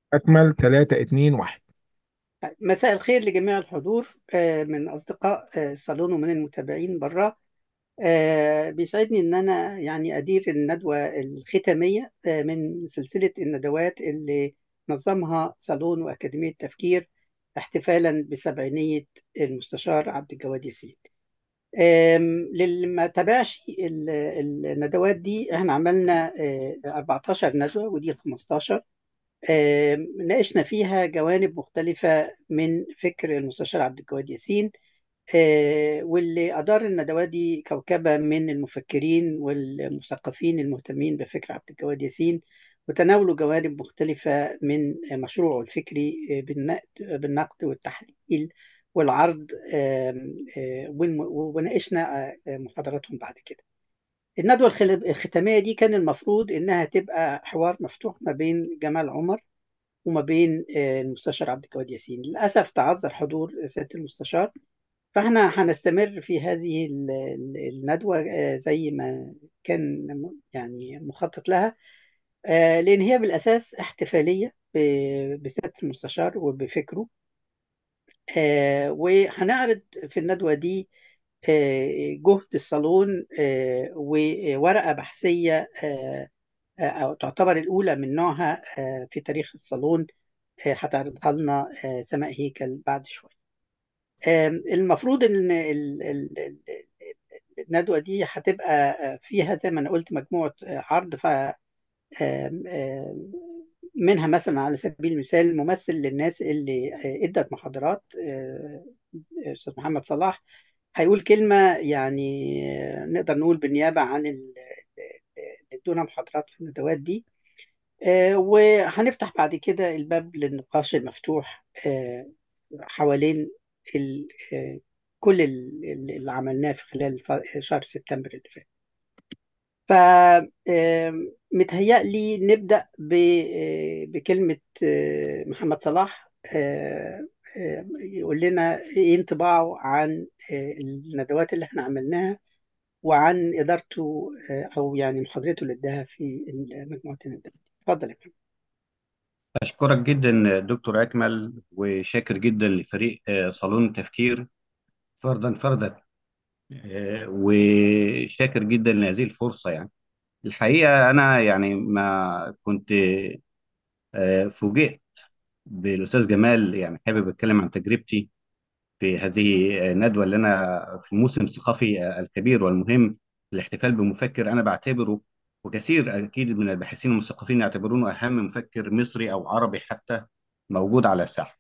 أكمل 3 2 1 مساء الخير لجميع الحضور آه، من أصدقاء آه، الصالون ومن المتابعين بره آه، بيسعدني إن أنا يعني أدير الندوة الختامية آه، من سلسلة الندوات اللي نظمها صالون وأكاديمية تفكير احتفالا بسبعينية المستشار عبد الجواد ياسين آم، للي ما تابعش ال- الندوات دي احنا عملنا آه، 14 ندوة ودي ال 15 آه، ناقشنا فيها جوانب مختلفة من فكر المستشار عبد الجواد ياسين آه، واللي أدار الندوات دي كوكبة من المفكرين والمثقفين المهتمين بفكر عبد الجواد ياسين وتناولوا جوانب مختلفة من مشروعه الفكري آه، بالنقد بالنقد والتحليل والعرض آم، آه، والم- وناقشنا آه، محاضراتهم بعد كده الندوة الخل- الختامية دي كان المفروض إنها تبقى حوار مفتوح ما بين جمال عمر وما بين آه، المستشار عبد الجواد ياسين للأسف تعذر حضور سيادة المستشار فاحنا هنستمر في هذه ال- ال- الندوة آه، زي ما كان م- يعني مخطط لها آه، لأن هي بالأساس احتفالية ب- بسيادة المستشار وبفكره آه، وهنعرض في الندوة دي آه، جهد الصالون آه، وورقة بحثية آه، آه، أو تعتبر الأولى من نوعها آه، في تاريخ الصالون آه، هتعرضها لنا آه، سماء هيكل بعد شوية آم، المفروض ان ال- ال- ال- الندوة دي هتبقى آه، فيها زي ما انا قلت مجموعة آه، عرض ف آم، آم، منها مثلا على سبيل المثال ممثل للناس اللي آه، ادت محاضرات آه، استاذ محمد صلاح هيقول كلمة يعني آه، نقدر نقول بالنيابة عن ال- اللي ادونا محاضرات في الندوات دي آه، وهنفتح بعد كده الباب للنقاش المفتوح آه، حوالين ال- آه، كل ال- ال- اللي عملناه في خلال ف- شهر سبتمبر اللي فات ف آم، متهيألي نبدأ ب- آه، بكلمة آه، محمد صلاح آه، آه، يقول لنا ايه انطباعه عن آه، الندوات اللي احنا عملناها وعن إدارته آه، أو يعني محاضرته اللي اداها في مجموعة الندوات اتفضل يا فندم. أشكرك جدا دكتور أكمل وشاكر جدا لفريق آه، صالون التفكير فردا فردا آه، وشاكر جدا لهذه الفرصة يعني الحقيقة أنا يعني ما كنت آه، فوجئت بالأستاذ جمال يعني حابب أتكلم عن تجربتي في هذه الندوة اللي أنا في الموسم الثقافي آه، الكبير والمهم الاحتفال بمفكر أنا بعتبره وكثير أكيد من الباحثين والمثقفين يعتبرونه أهم مفكر مصري أو عربي حتى موجود على الساحة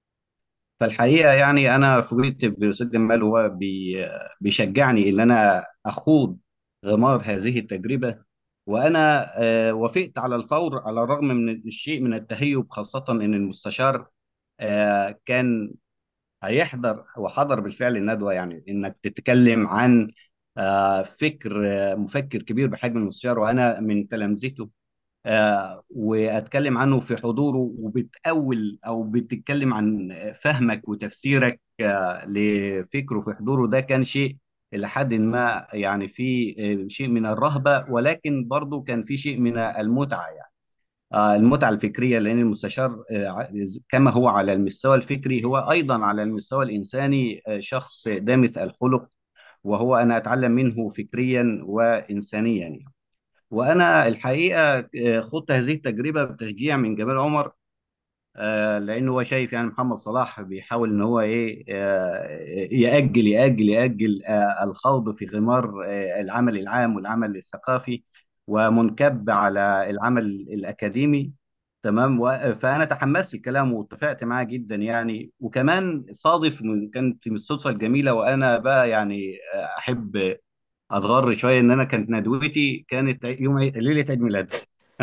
فالحقيقه يعني انا فوجئت بالاستاذ جمال وهو بي بيشجعني ان انا اخوض غمار هذه التجربه وانا آه، وافقت على الفور على الرغم من الشيء من التهيب خاصه ان المستشار آه، كان هيحضر وحضر بالفعل الندوه يعني انك تتكلم عن آه، فكر آه، مفكر كبير بحجم المستشار وانا من تلامذته آه، واتكلم عنه في حضوره وبتأول او بتتكلم عن فهمك وتفسيرك آه، لفكره في حضوره ده كان شيء إلى حد ما يعني في آه، شيء من الرهبة ولكن برضو كان في شيء من المتعة يعني آه، المتعة الفكرية لأن المستشار آه، كما هو على المستوى الفكري هو أيضا على المستوى الإنساني آه، شخص دامث الخلق وهو أنا أتعلم منه فكريا وإنسانيا يعني. وانا الحقيقه آه، خضت هذه التجربه بتشجيع من جمال عمر آه، لانه هو شايف يعني محمد صلاح بيحاول ان هو ايه آه، ياجل ياجل ياجل آه، الخوض في غمار آه، العمل العام والعمل الثقافي ومنكب على العمل الاكاديمي تمام و- فانا تحمست الكلام واتفقت معاه جدا يعني وكمان صادف من كانت من الصدفه الجميله وانا بقى يعني آه، احب اتغر شويه ان انا كانت ندوتي كانت يوم عيد ليله عيد ميلادي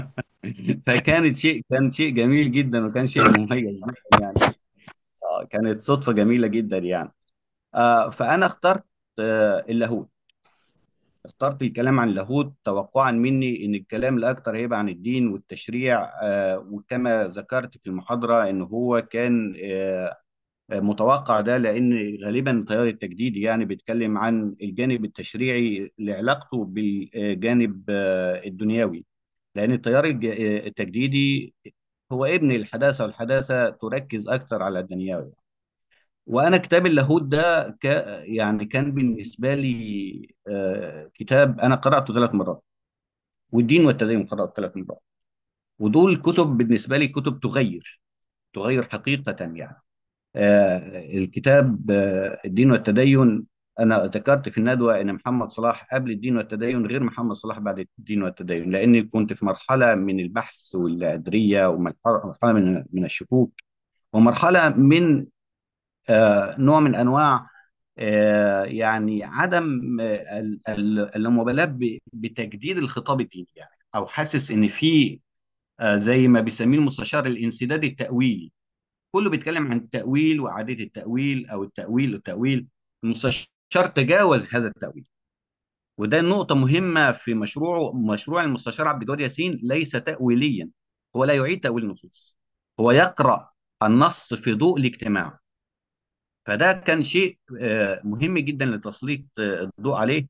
فكانت شيء كان شيء جميل جدا وكان شيء مميز جدا يعني آه، كانت صدفه جميله جدا يعني آه، فانا اخترت آه، اللاهوت اخترت الكلام عن اللاهوت توقعا مني ان الكلام الاكثر هيبقى عن الدين والتشريع آه، وكما ذكرت في المحاضره ان هو كان آه، متوقع ده لان غالبا التيار التجديدي يعني بيتكلم عن الجانب التشريعي لعلاقته بالجانب آه، الدنيوي لان التيار الج- آه، التجديدي هو ابن الحداثة والحداثة تركز أكثر على الدنيوي وأنا كتاب اللاهوت ده ك يعني كان بالنسبة لي آه، كتاب أنا قرأته ثلاث مرات والدين والتدين قرأته ثلاث مرات ودول كتب بالنسبة لي كتب تغير تغير حقيقة يعني آه، الكتاب آه، الدين والتدين أنا ذكرت في الندوة إن محمد صلاح قبل الدين والتدين غير محمد صلاح بعد الدين والتدين لأني كنت في مرحلة من البحث والأدرية ومرحلة من من الشكوك ومرحلة من آه، نوع من أنواع آه، يعني عدم آه، ال- ال- اللامبالاة ب- بتجديد الخطاب الديني يعني أو حاسس إن في آه، زي ما بيسميه المستشار الانسداد التأويلي كله بيتكلم عن التأويل وإعادة التأويل أو التأويل والتأويل المستشار تجاوز هذا التأويل وده نقطة مهمة في مشروع مشروع المستشار عبد الجواد ياسين ليس تأويليا هو لا يعيد تأويل النصوص هو يقرأ النص في ضوء الاجتماع فده كان شيء آه، مهم جدا لتسليط آه، الضوء عليه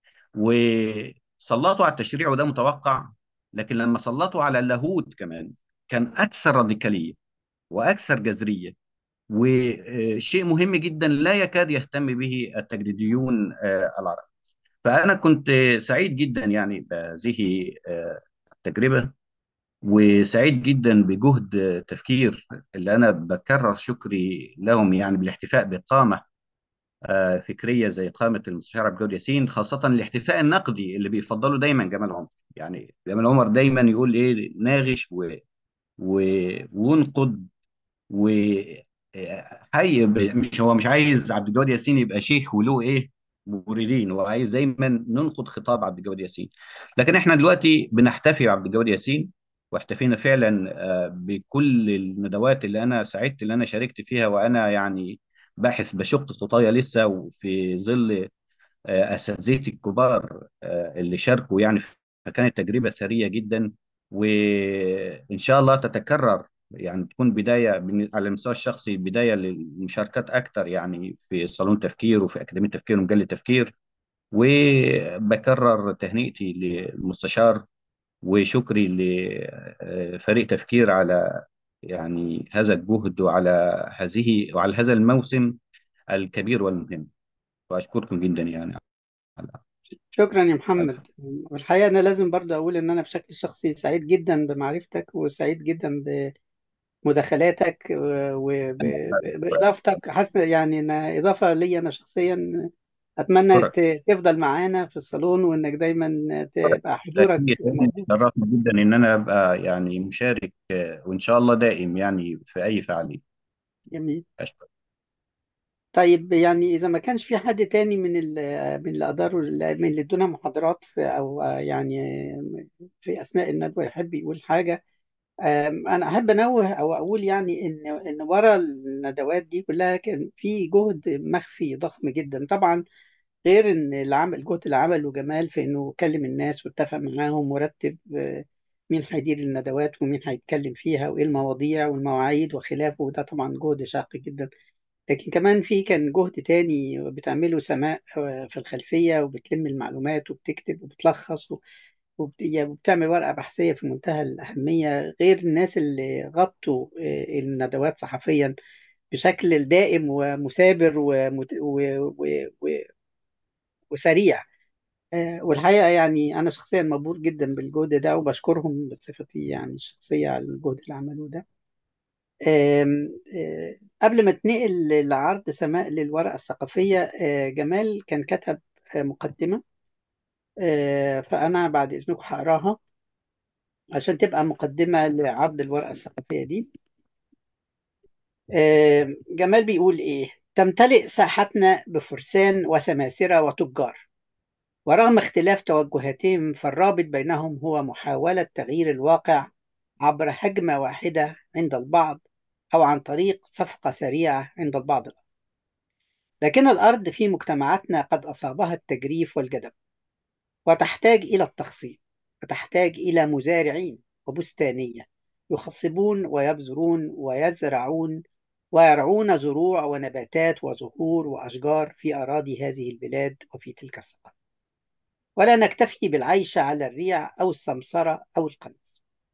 وسلطوا على التشريع وده متوقع لكن لما سلطوا على اللاهوت كمان كان أكثر راديكالية وأكثر جذرية وشيء مهم جدا لا يكاد يهتم به التجديديون آه، العرب فأنا كنت سعيد جدا يعني بهذه آه، التجربة وسعيد جدا بجهد تفكير اللي أنا بكرر شكري لهم يعني بالاحتفاء بقامة آه، فكرية زي قامة المستشار عبد الجواد ياسين خاصة الاحتفاء النقدي اللي بيفضله دايما جمال عمر يعني جمال عمر دايما يقول إيه ناغش و... و... وانقد وحي مش هو مش عايز عبد الجواد ياسين يبقى شيخ وله ايه مريدين هو عايز دايما ننقد خطاب عبد الجواد ياسين لكن احنا دلوقتي بنحتفي بعبد الجواد ياسين واحتفينا فعلا آه، بكل الندوات اللي انا سعدت اللي انا شاركت فيها وانا يعني باحث بشق خطايا لسه وفي ظل آه، اساتذتي الكبار آه، اللي شاركوا يعني فكانت تجربه ثريه جدا وان شاء الله تتكرر يعني تكون بدايه بن- على المستوى الشخصي بدايه للمشاركات اكثر يعني في صالون تفكير وفي اكاديميه تفكير ومجله تفكير وبكرر تهنئتي للمستشار وشكري لفريق تفكير على يعني هذا الجهد وعلى هذه وعلى هذا الموسم الكبير والمهم واشكركم جدا يعني على شكرا يا محمد والحقيقة أنا لازم برضه أقول إن أنا بشكل شخصي سعيد جدا بمعرفتك وسعيد جدا بمداخلاتك وبإضافتك حاسس يعني إن إضافة لي أنا شخصيا أتمنى أشكرك ت- تفضل معانا في الصالون وإنك دايما تبقى حضورك أكيد موجود شرفني جدا إن أنا أبقى يعني مشارك آه، وإن شاء الله دائم يعني في أي فعالية جميل أشكرك طيب يعني إذا ما كانش في حد تاني من ال من اللي قدروا من اللي ادونا محاضرات في أو يعني في أثناء الندوة يحب يقول حاجة أم، أنا أحب أنوه أو أقول يعني إن إن ورا الندوات دي كلها كان في جهد مخفي ضخم جدا طبعا غير إن العمل الجهد اللي عمله جمال في إنه كلم الناس واتفق معاهم ورتب آه، مين هيدير الندوات ومين هيتكلم فيها وإيه المواضيع والمواعيد وخلافه وده طبعا جهد شاق جدا لكن كمان في كان جهد تاني بتعمله سماء آه، في الخلفية وبتلم المعلومات وبتكتب وبتلخص وبت- يعني وبتعمل ورقة بحثية في منتهى الأهمية غير الناس اللي غطوا آه، الندوات صحفيا بشكل دائم ومثابر ومت... و... و... و... وسريع آه، والحقيقة يعني أنا شخصيا مبهور جدا بالجهد ده وبشكرهم بصفتي يعني الشخصية على الجهد اللي عملوه ده آم، آه، قبل ما اتنقل لعرض سماء للورقة الثقافية آه، جمال كان كتب آه، مقدمة آه، فأنا بعد إذنكم هقراها عشان تبقى مقدمة لعرض الورقة الثقافية دي آه، جمال بيقول إيه تمتلئ ساحتنا بفرسان وسماسرة وتجار ورغم اختلاف توجهاتهم فالرابط بينهم هو محاولة تغيير الواقع عبر هجمة واحدة عند البعض أو عن طريق صفقة سريعة عند البعض الآخر لكن الأرض في مجتمعاتنا قد أصابها التجريف والجدب وتحتاج إلى التخصيب وتحتاج إلى مزارعين وبستانية يخصبون ويبذرون ويزرعون ويرعون زروع ونباتات وزهور وأشجار في أراضي هذه البلاد وفي تلك الثقافة ولا نكتفي بالعيش على الريع أو السمسرة أو القنص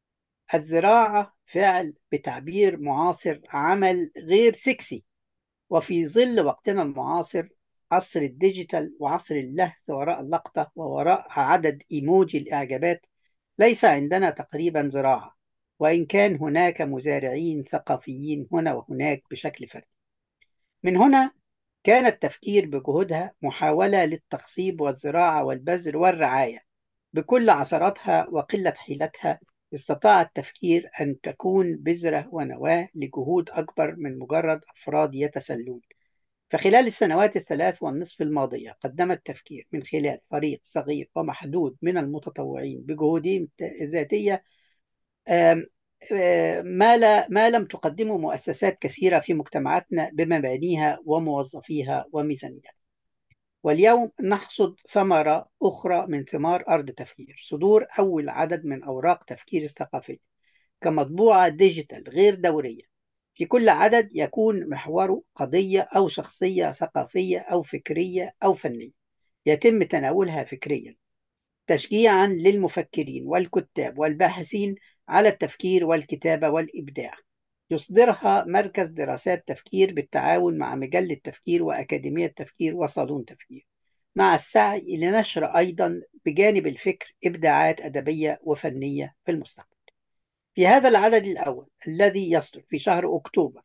الزراعة فعل بتعبير معاصر عمل غير سكسي وفي ظل وقتنا المعاصر عصر الديجيتال وعصر اللهث وراء اللقطة ووراء عدد إيموجي الإعجابات ليس عندنا تقريبا زراعة وإن كان هناك مزارعين ثقافيين هنا وهناك بشكل فردي من هنا كان التفكير بجهودها محاولة للتخصيب والزراعة والبذر والرعاية بكل عثراتها وقلة حيلتها استطاع التفكير أن تكون بذرة ونواة لجهود أكبر من مجرد أفراد يتسلون فخلال السنوات الثلاث والنصف الماضية قدم التفكير من خلال فريق صغير ومحدود من المتطوعين بجهودهم الذاتية آم، آم، ما لا ما لم تقدمه مؤسسات كثيرة في مجتمعاتنا بمبانيها وموظفيها وميزانيتها واليوم نحصد ثمرة أخرى من ثمار أرض تفكير صدور أول عدد من أوراق تفكير الثقافية كمطبوعة ديجيتال غير دورية في كل عدد يكون محوره قضية أو شخصية ثقافية أو فكرية أو فنية يتم تناولها فكريا تشجيعا للمفكرين والكتاب والباحثين على التفكير والكتابة والإبداع يصدرها مركز دراسات تفكير بالتعاون مع مجلة تفكير وأكاديمية تفكير وصالون تفكير مع السعي لنشر أيضا بجانب الفكر إبداعات أدبية وفنية في المستقبل في هذا العدد الأول الذي يصدر في شهر أكتوبر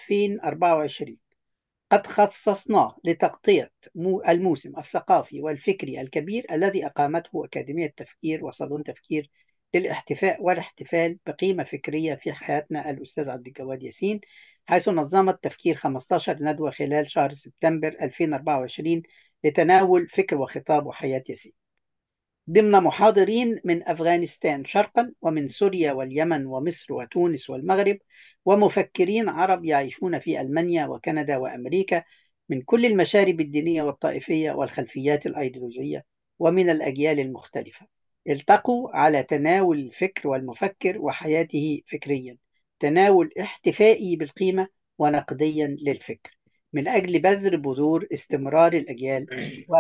2024 قد خصصناه لتغطية مو- الموسم الثقافي والفكري الكبير الذي أقامته أكاديمية تفكير وصالون تفكير للاحتفاء والاحتفال بقيمة فكرية في حياتنا الأستاذ عبد الجواد ياسين حيث نظمت تفكير 15 ندوة خلال شهر سبتمبر 2024 لتناول فكر وخطاب وحياة ياسين ضمن محاضرين من أفغانستان شرقا ومن سوريا واليمن ومصر وتونس والمغرب ومفكرين عرب يعيشون في ألمانيا وكندا وأمريكا من كل المشارب الدينية والطائفية والخلفيات الأيديولوجية ومن الأجيال المختلفة التقوا على تناول الفكر والمفكر وحياته فكريا تناول احتفائي بالقيمة ونقديا للفكر من أجل بذر بذور استمرار الأجيال و...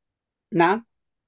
نعم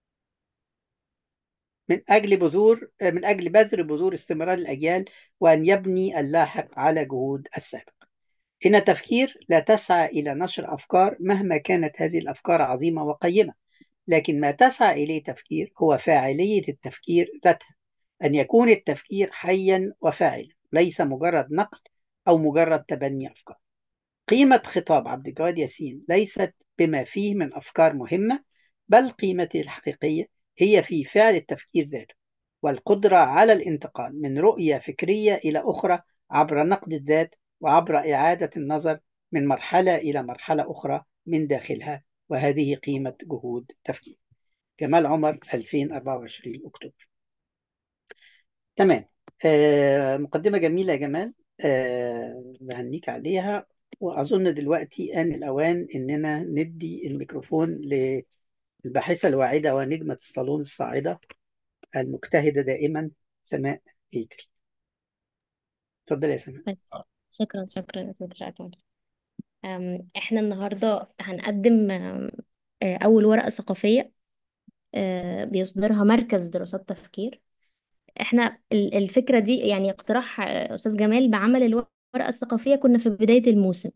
من أجل بذور من أجل بذر بذور استمرار الأجيال وأن يبني اللاحق على جهود السابق. إن تفكير لا تسعى إلى نشر أفكار مهما كانت هذه الأفكار عظيمة وقيمة، لكن ما تسعى إليه تفكير هو فاعلية التفكير ذاتها، أن يكون التفكير حيا وفاعلا، ليس مجرد نقل أو مجرد تبني أفكار. قيمة خطاب عبد الجواد ياسين ليست بما فيه من أفكار مهمة، بل قيمته الحقيقية هي في فعل التفكير ذاته والقدرة على الانتقال من رؤية فكرية إلى أخرى عبر نقد الذات وعبر إعادة النظر من مرحلة إلى مرحلة أخرى من داخلها وهذه قيمة جهود تفكير جمال عمر 2024 أكتوبر تمام آه مقدمة جميلة يا جمال آه بهنيك عليها وأظن دلوقتي آن الأوان إننا ندي الميكروفون للباحثة الواعدة ونجمة الصالون الصاعدة المجتهدة دائما سماء هيكل اتفضل يا سماء شكرا شكرا يا أستاذ شاكر أم، احنا النهاردة هنقدم أم، آه، أول ورقة ثقافية آه، بيصدرها مركز دراسات تفكير احنا ال- الفكرة دي يعني اقتراح آه، أستاذ جمال بعمل الورقة الثقافية كنا في بداية الموسم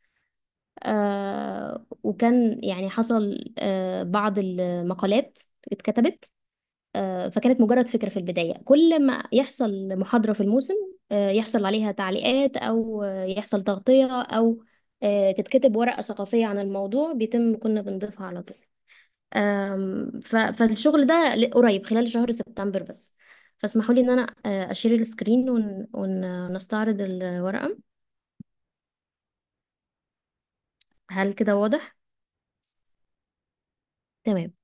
آه، وكان يعني حصل آه، بعض المقالات اتكتبت آه، فكانت مجرد فكرة في البداية كل ما يحصل محاضرة في الموسم آه، يحصل عليها تعليقات أو آه، يحصل تغطية أو آه، تتكتب ورقة ثقافية عن الموضوع بيتم كنا بنضيفها على طول آم، ف- فالشغل ده ل- قريب خلال شهر سبتمبر بس فاسمحوا لي إن أنا آه، أشير السكرين ون- ونستعرض الورقة هل كده واضح؟ تمام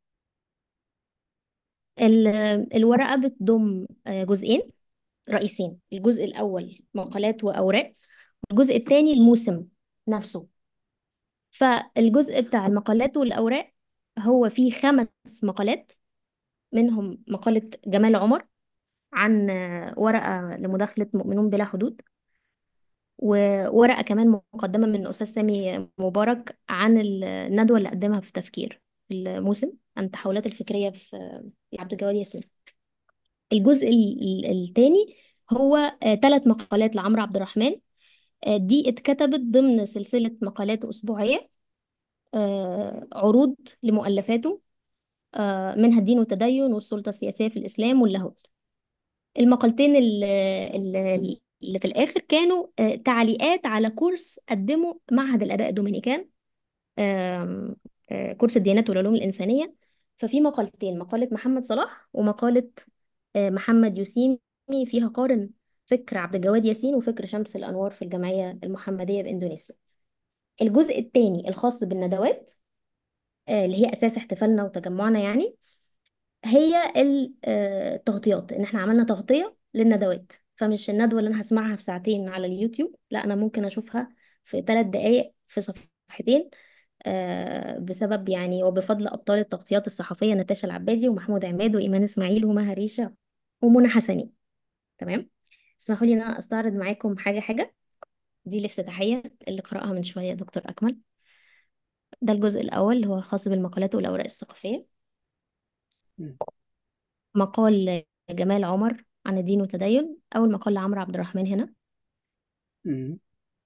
ال- الورقة بتضم آه، جزئين رئيسين الجزء الأول مقالات وأوراق الجزء الثاني الموسم نفسه فالجزء بتاع المقالات والأوراق هو فيه خمس مقالات منهم مقالة جمال عمر عن آه، ورقة لمداخلة مؤمنون بلا حدود وورقة كمان مقدمة من أستاذ سامي مبارك عن الندوة اللي قدمها في تفكير في الموسم عن التحولات الفكرية في في عبد الجواد ياسين الجزء ال- ال- التاني هو ثلاث مقالات لعمرو عبد الرحمن آه، دي اتكتبت ضمن سلسلة مقالات أسبوعية آه، عروض لمؤلفاته آه، منها الدين والتدين والسلطة السياسية في الإسلام واللاهوت المقالتين ال- ال- اللي في الآخر كانوا آه، تعليقات على كورس قدمه معهد الآباء الدومينيكان آم، آه، كورس الديانات والعلوم الإنسانية ففي مقالتين مقالة محمد صلاح ومقالة آه، محمد يسيمي فيها قارن فكر عبد الجواد ياسين وفكر شمس الأنوار في الجمعية المحمدية بإندونيسيا الجزء الثاني الخاص بالندوات آه، اللي هي أساس احتفالنا وتجمعنا يعني هي التغطيات ان احنا عملنا تغطية للندوات فمش الندوة اللي انا هسمعها في ساعتين على اليوتيوب لا انا ممكن اشوفها في ثلاث دقائق في صفحتين آه، بسبب يعني وبفضل ابطال التغطيات الصحفية نتاشا العبادي ومحمود عماد وايمان اسماعيل ومها ريشة ومنى حسني تمام اسمحوا لي ان انا استعرض معاكم حاجة حاجة دي الافتتاحية اللي قرأها من شوية دكتور أكمل ده الجزء الأول اللي هو خاص بالمقالات والأوراق الثقافية مم. مقال جمال عمر عن الدين والتدين أول مقال لعمرو عبد الرحمن هنا مم.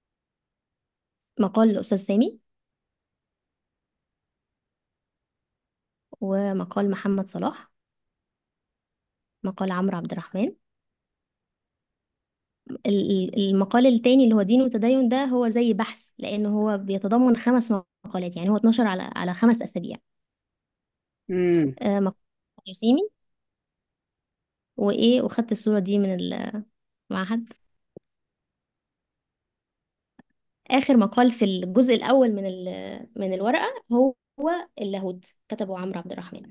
مقال الأستاذ سامي ومقال محمد صلاح مقال عمرو عبد الرحمن ال- ال- المقال التاني اللي هو دين وتدين ده هو زي بحث لأنه هو بيتضمن خمس مقالات يعني هو 12 على على خمس أسابيع مم. آه، مقال ياسيمي وإيه وخدت الصورة دي من المعهد آخر مقال في الجزء الأول من ال- من الورقة هو هو اللاهوت كتبه عمرو عبد الرحمن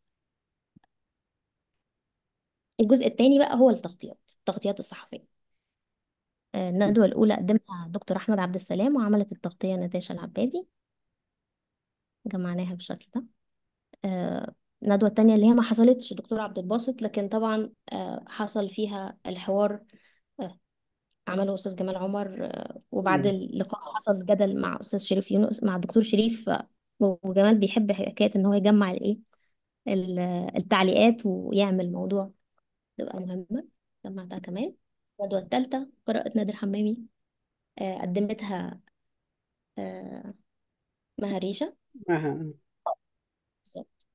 الجزء الثاني بقى هو التغطيات التغطيات الصحفية آه، الندوة الأولى قدمها دكتور أحمد عبد السلام وعملت التغطية نتاشا العبادي جمعناها بالشكل ده آه، الندوة التانية اللي هي ما حصلتش دكتور عبد الباسط لكن طبعا آه، حصل فيها الحوار آه، عمله أستاذ جمال عمر آه، وبعد مم. اللقاء حصل جدل مع أستاذ شريف يونس مع الدكتور شريف آه، وجمال بيحب حكاية إن هو يجمع الإيه ال- التعليقات ويعمل موضوع تبقى مهمة جمعتها كمان الندوة التالتة قراءة نادر حمامي آه، قدمتها آه، مها ريشة أها. بالظبط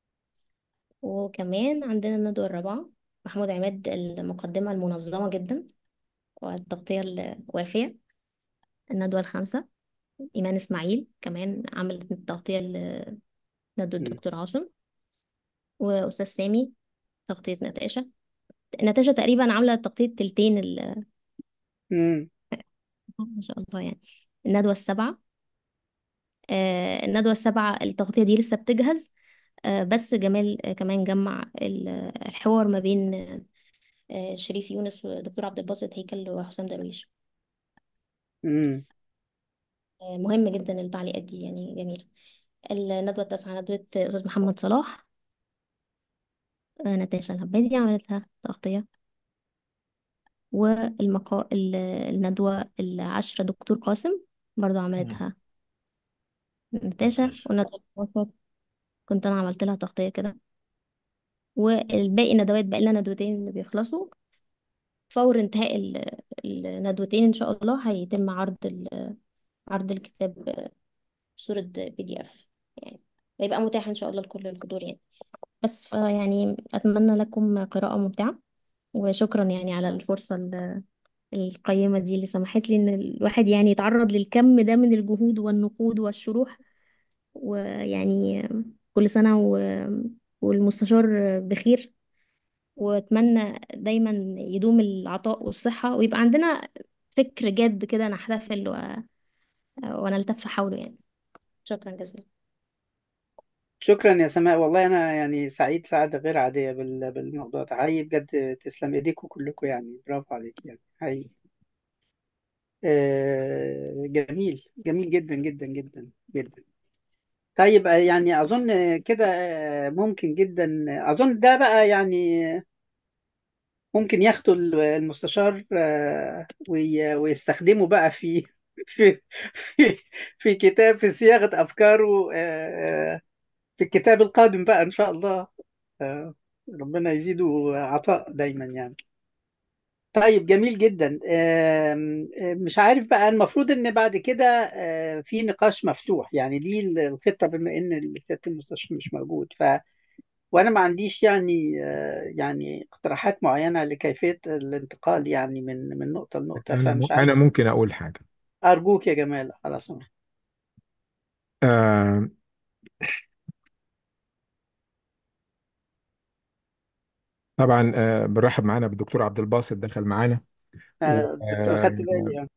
وكمان عندنا الندوة الرابعة محمود عماد المقدمة المنظمة جدا والتغطية الوافية الندوة الخامسة إيمان إسماعيل كمان عملت التغطية لندوة مم. الدكتور عاصم وأستاذ سامي تغطية نتاشا نتاشا تقريبا عاملة تغطية تلتين ال- مم. ما شاء الله يعني الندوة السابعة آه، الندوة السابعة التغطية دي لسه بتجهز آه، بس جمال آه، كمان جمع ال- الحوار ما بين آه، شريف يونس ودكتور عبد الباسط هيكل وحسام درويش مم. آه، مهم جدا التعليقات دي يعني جميلة الندوة التاسعة ندوة أستاذ محمد صلاح آه، نتاشا العبادي عملت لها تغطية والمقا ال- الندوة العاشرة دكتور قاسم برضو مم. عملتها نتاشا نتاشا والندوة الوسط كنت أنا عملت لها تغطية كده والباقي ندوات بقى لنا ندوتين اللي بيخلصوا فور انتهاء ال- الندوتين إن شاء الله هيتم عرض ال- عرض الكتاب بصورة بي دي اف يعني ويبقى متاح إن شاء الله لكل الحضور يعني بس يعني أتمنى لكم قراءة ممتعة وشكرا يعني على الفرصة ال- القيمة دي اللي سمحت لي إن الواحد يعني يتعرض للكم ده من الجهود والنقود والشروح ويعني كل سنة و- والمستشار بخير وأتمنى دايما يدوم العطاء والصحة ويبقى عندنا فكر جاد كده نحتفل و... ونلتف حوله يعني شكرا جزيلا شكرا يا سماء والله أنا يعني سعيد سعادة غير عادية بال- بالموضوع ده حقيقي بجد تسلم إيديكم كلكم يعني برافو عليك يعني حقيقي آه، جميل جميل جدا جدا جدا جدا طيب آه، يعني أظن كده آه، ممكن جدا أظن ده بقى يعني ممكن ياخدوا المستشار آه، وي- ويستخدمه بقى في في في في كتاب في صياغة أفكاره آه، في الكتاب القادم بقى إن شاء الله آه، ربنا يزيده عطاء دايما يعني طيب جميل جدا آم، آم، مش عارف بقى المفروض ان بعد كده آه، في نقاش مفتوح يعني دي الخطة بما ان سيادة المستشار مش موجود ف وانا ما عنديش يعني آه، يعني اقتراحات معينة لكيفية الانتقال يعني من من نقطة لنقطة انا م- فمش عارف انا ممكن اقول حاجه ارجوك يا جمال خلاص آه طبعا آه بنرحب معانا بالدكتور عبد الباسط دخل معانا و آه، دكتور آه خدت بالي يعني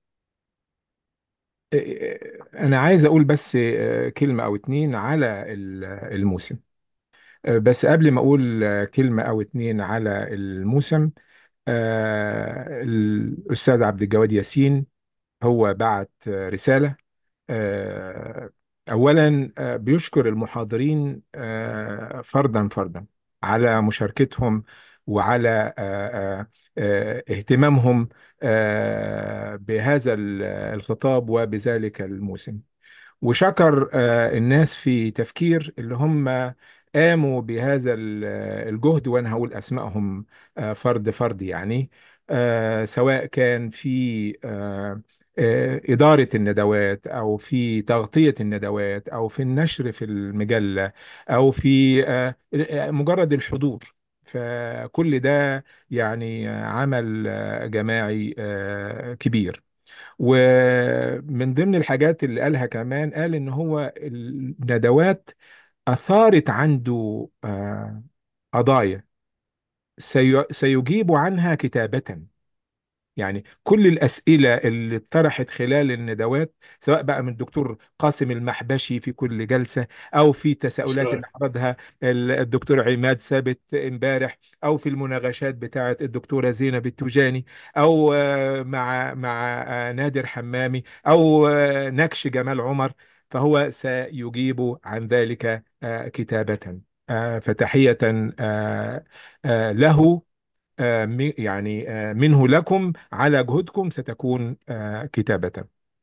انا عايز اقول بس آه، كلمه او اتنين على ال- الموسم آه، بس قبل ما اقول آه، كلمه او اتنين على الموسم آه، الاستاذ عبد الجواد ياسين هو بعت آه، رساله آه، أولا آه، بيشكر المحاضرين آه، فردا فردا على مشاركتهم وعلى آه، آه، آه، اهتمامهم آه، بهذا ال- الخطاب وبذلك الموسم وشكر آه، الناس في تفكير اللي هم قاموا بهذا ال- الجهد وانا هقول اسمائهم آه، فرد فرد يعني آه، سواء كان في آه، آه، إدارة الندوات أو في تغطية الندوات أو في النشر في المجلة أو في آه، آه، مجرد الحضور فكل ده يعني عمل آه، جماعي آه، كبير ومن ضمن الحاجات اللي قالها كمان قال ان هو الندوات اثارت عنده آه، قضايا سي- سيجيب عنها كتابة يعني كل الأسئلة اللي اتطرحت خلال الندوات سواء بقى من الدكتور قاسم المحبشي في كل جلسة أو في تساؤلات اللي أستاذ عرضها ال- الدكتور عماد ثابت امبارح أو في المناقشات بتاعة الدكتورة زينب التوجاني أو آه، مع مع آه، نادر حمامي أو آه، نكش جمال عمر فهو سيجيب عن ذلك آه، كتابة آه، فتحية آه، آه، له آه، مي- يعني آه، منه لكم على جهودكم ستكون آه، كتابة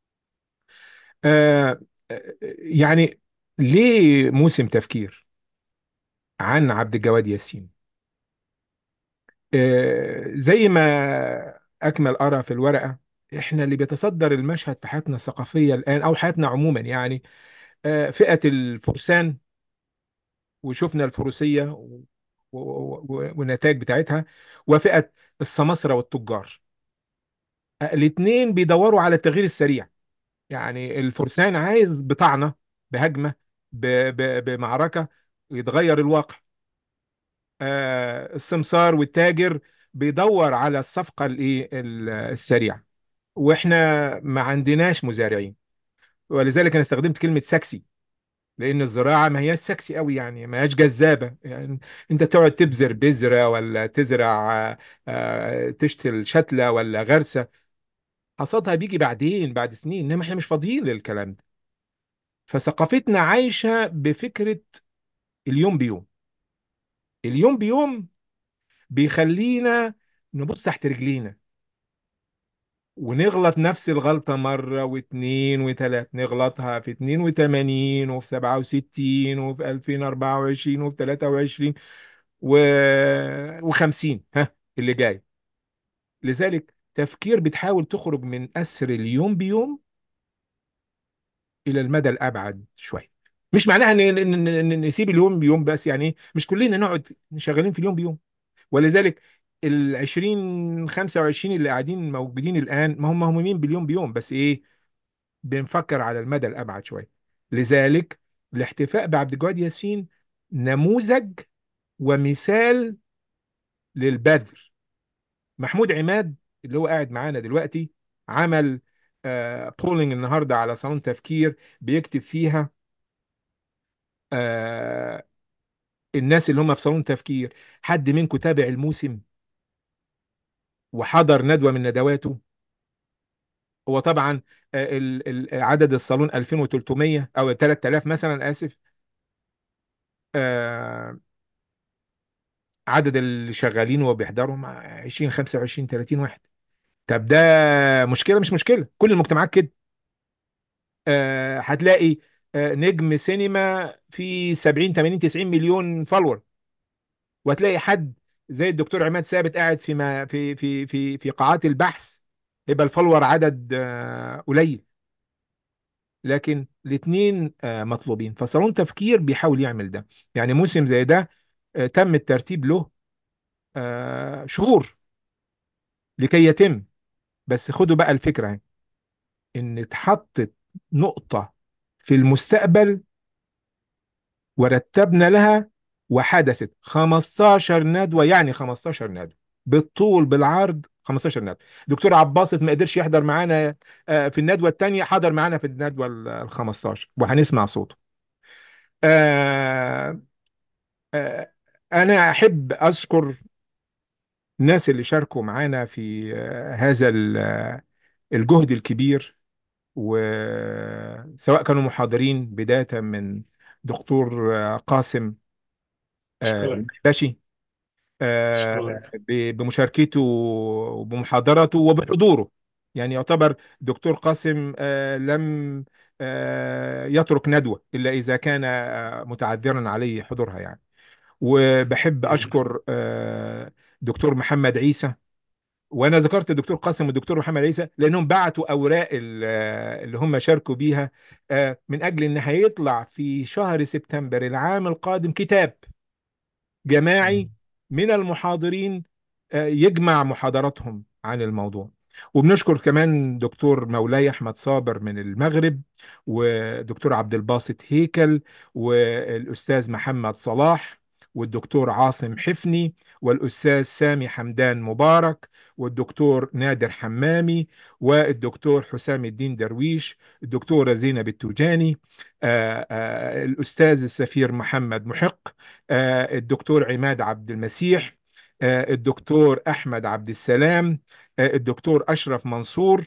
آه، آه، يعني ليه موسم تفكير عن عبد الجواد ياسين آه، زي ما أكمل أرى في الورقة إحنا اللي بيتصدر المشهد في حياتنا الثقافية الآن أو حياتنا عموما يعني آه، فئة الفرسان وشفنا الفروسية و- و- و- والنتائج بتاعتها وفئة السماسرة والتجار الاثنين بيدوروا على التغيير السريع يعني الفرسان عايز بطعنة بهجمة ب- ب- بمعركة يتغير الواقع آه، السمسار والتاجر بيدور على الصفقة الايه ال- السريعة واحنا ما عندناش مزارعين ولذلك انا استخدمت كلمة سكسي لان الزراعة ما هياش سكسي قوي يعني ما هياش جذابة يعني انت تقعد تبذر بذرة ولا تزرع آه، آه، تشتل شتلة ولا غرسة حصادها بيجي بعدين بعد سنين انما احنا مش فاضيين للكلام ده فثقافتنا عايشة بفكرة اليوم بيوم اليوم بيوم بيخلينا نبص تحت رجلينا ونغلط نفس الغلطة مرة واثنين وثلاث نغلطها في 82 وفي 67 وفي 2024 وفي 23 و... و50 ها اللي جاي لذلك تفكير بتحاول تخرج من أسر اليوم بيوم إلى المدى الأبعد شوية مش معناها ان إن- إن- إن نسيب اليوم بيوم بس يعني ايه مش كلنا نقعد شغالين في اليوم بيوم ولذلك ال 20 25 اللي قاعدين موجودين الان ما هم مهمين باليوم بيوم بس ايه بنفكر على المدى الابعد شويه لذلك الاحتفاء بعبد الجواد ياسين نموذج ومثال للبذل محمود عماد اللي هو قاعد معانا دلوقتي عمل بولينج النهارده على صالون تفكير بيكتب فيها آه، الناس اللي هم في صالون تفكير حد منكم تابع الموسم وحضر ندوة من ندواته هو طبعا آه، ال- ال- عدد الصالون 2300 او 3000 مثلا اسف آه، عدد اللي شغالين وبيحضروا مع 20 25 30 واحد طب ده مشكلة مش مشكلة كل المجتمعات كده آه، هتلاقي آه، نجم سينما في 70 80 90 مليون فولور وهتلاقي حد زي الدكتور عماد ثابت قاعد في ما في في في في قاعات البحث يبقى الفولور عدد آه، قليل لكن الاثنين مطلوبين فصالون تفكير بيحاول يعمل ده يعني موسم زي ده آه، تم الترتيب له آه، شهور لكي يتم بس خدوا بقى الفكرة اهي ان اتحطت نقطة في المستقبل ورتبنا لها وحدثت 15 ندوة يعني 15 ندوة بالطول بالعرض 15 ندوة دكتور عباسط ما قدرش يحضر معانا آه، في الندوة الثانية حضر معانا في الندوة ال 15 وهنسمع صوته آه، آه، أنا أحب أذكر الناس اللي شاركوا معانا في آه، هذا ال- آه، الجهد الكبير وسواء كانوا محاضرين بداية من دكتور آه، قاسم آه، أشكرك باشي آه، أشكرك ب- بمشاركته وبمحاضرته وبحضوره يعني يعتبر دكتور قاسم آه، لم آه، يترك ندوة إلا إذا كان آه، متعذرا عليه حضورها يعني وبحب أشكر آه، دكتور محمد عيسى وانا ذكرت الدكتور قاسم والدكتور محمد عيسى لانهم بعتوا اوراق ال- اللي هم شاركوا بيها آه، من اجل ان هيطلع في شهر سبتمبر العام القادم كتاب جماعي من المحاضرين آه، يجمع محاضراتهم عن الموضوع وبنشكر كمان دكتور مولاي احمد صابر من المغرب ودكتور عبد الباسط هيكل والاستاذ محمد صلاح والدكتور عاصم حفني والاستاذ سامي حمدان مبارك والدكتور نادر حمامي والدكتور حسام الدين درويش الدكتورة زينب التوجاني آه، آه، الأستاذ السفير محمد محق آه، الدكتور عماد عبد المسيح آه، الدكتور أحمد عبد السلام آه، الدكتور أشرف منصور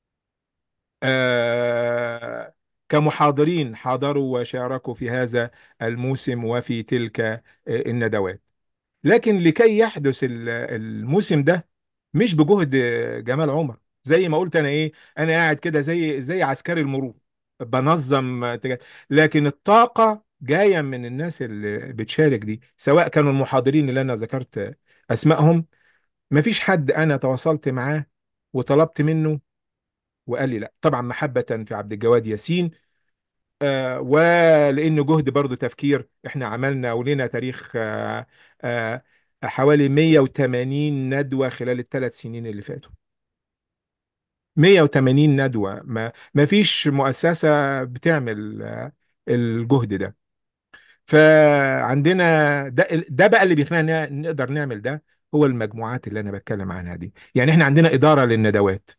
آه، كمحاضرين حاضروا وشاركوا في هذا الموسم وفي تلك آه، الندوات لكن لكي يحدث ال- الموسم ده مش بجهد جمال عمر زي ما قلت انا ايه انا قاعد كده زي زي عسكري المرور بنظم تج- لكن الطاقة جاية من الناس اللي بتشارك دي سواء كانوا المحاضرين اللي انا ذكرت اسمائهم مفيش حد انا تواصلت معاه وطلبت منه وقال لي لا طبعا محبة في عبد الجواد ياسين آه، ولانه جهد برضو تفكير احنا عملنا ولنا تاريخ آه، آه، حوالي 180 ندوة خلال الثلاث سنين اللي فاتوا 180 ندوة ما ما فيش مؤسسة بتعمل آه، الجهد ده فعندنا ده ده بقى اللي بيخلينا نقدر نعمل ده هو المجموعات اللي انا بتكلم عنها دي يعني احنا عندنا إدارة للندوات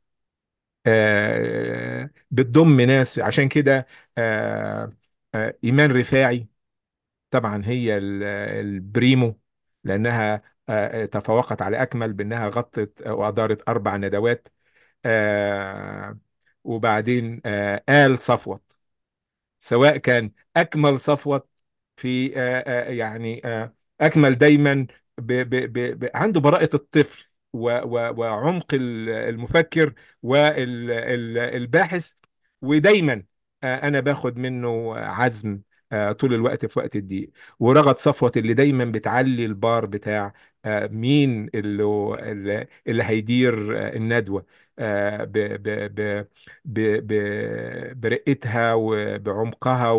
آه، بتضم ناس عشان كده آه، آه، إيمان رفاعي طبعا هي ال- البريمو لأنها آه، تفوقت على أكمل بأنها غطت وأدارت أربع ندوات آه، وبعدين آه، آل صفوت سواء كان أكمل صفوت في آه، آه، يعني آه، أكمل دايما ب ب ب ب عنده براءة الطفل و و وعمق ال- المفكر والباحث ودايما آه، أنا باخد منه عزم آه، طول الوقت في وقت الضيق ورغد صفوت اللي دايما بتعلي البار بتاع آه، مين اللي اللي اللي هيدير آه، الندوة آه، ب ب ب ب ب برقتها وبعمقها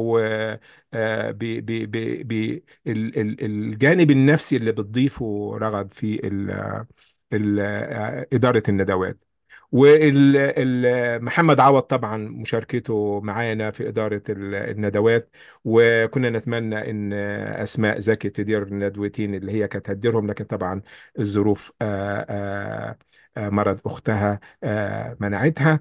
وبالجانب النفسي اللي بتضيفه رغد في ال- ال- آه، إدارة الندوات ومحمد عوض طبعا مشاركته معانا في إدارة ال- الندوات وكنا نتمنى إن أسماء زكي تدير الندوتين اللي هي كانت هتديرهم لكن طبعا الظروف آه، آه، آه، مرض أختها آه، منعتها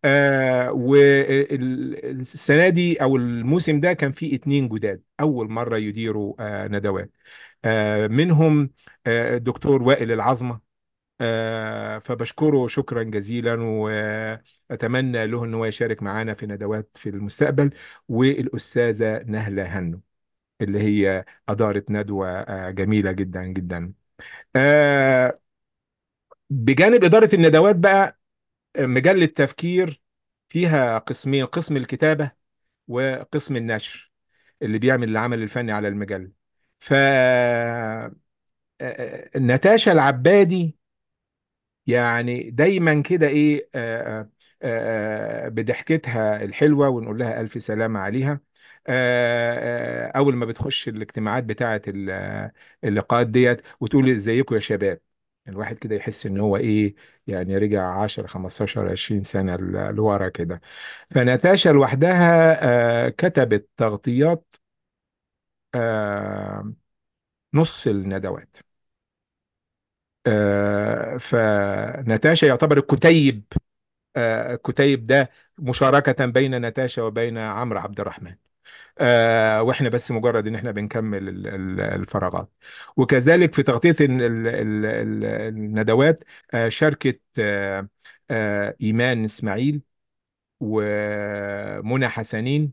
والسنة دي أو الموسم ده كان فيه اتنين جداد أول مرة يديروا آه، ندوات آه، منهم آه، الدكتور وائل العظمة آه، فبشكره شكرا جزيلا وأتمنى له أنه يشارك معنا في ندوات في المستقبل والأستاذة نهلة هنو اللي هي أدارت ندوة آه، جميلة جدا جدا آه، بجانب إدارة الندوات بقى مجلة تفكير فيها قسمين قسم الكتابة وقسم النشر اللي بيعمل العمل الفني على المجلة ف آه، آه، نتاشا العبادي يعني دايما كده ايه آه، آه، آه، آه، بضحكتها الحلوه ونقول لها الف سلامه عليها آه، آه، اول ما بتخش الاجتماعات بتاعه ال- اللقاءات ديت وتقول ازيكم يا شباب الواحد كده يحس ان هو ايه يعني رجع 10 15 20 سنه ل- لورا كده فناتاشا لوحدها آه، كتبت تغطيات آه، نص الندوات آه، فناتاشا يعتبر الكتيب آه، الكتيب ده مشاركة بين ناتاشا وبين عمرو عبد الرحمن آه، واحنا بس مجرد ان احنا بنكمل ال- ال- الفراغات وكذلك في تغطية ال- ال- ال- ال- الندوات آه، شاركت آه، آه، إيمان إسماعيل ومنى حسنين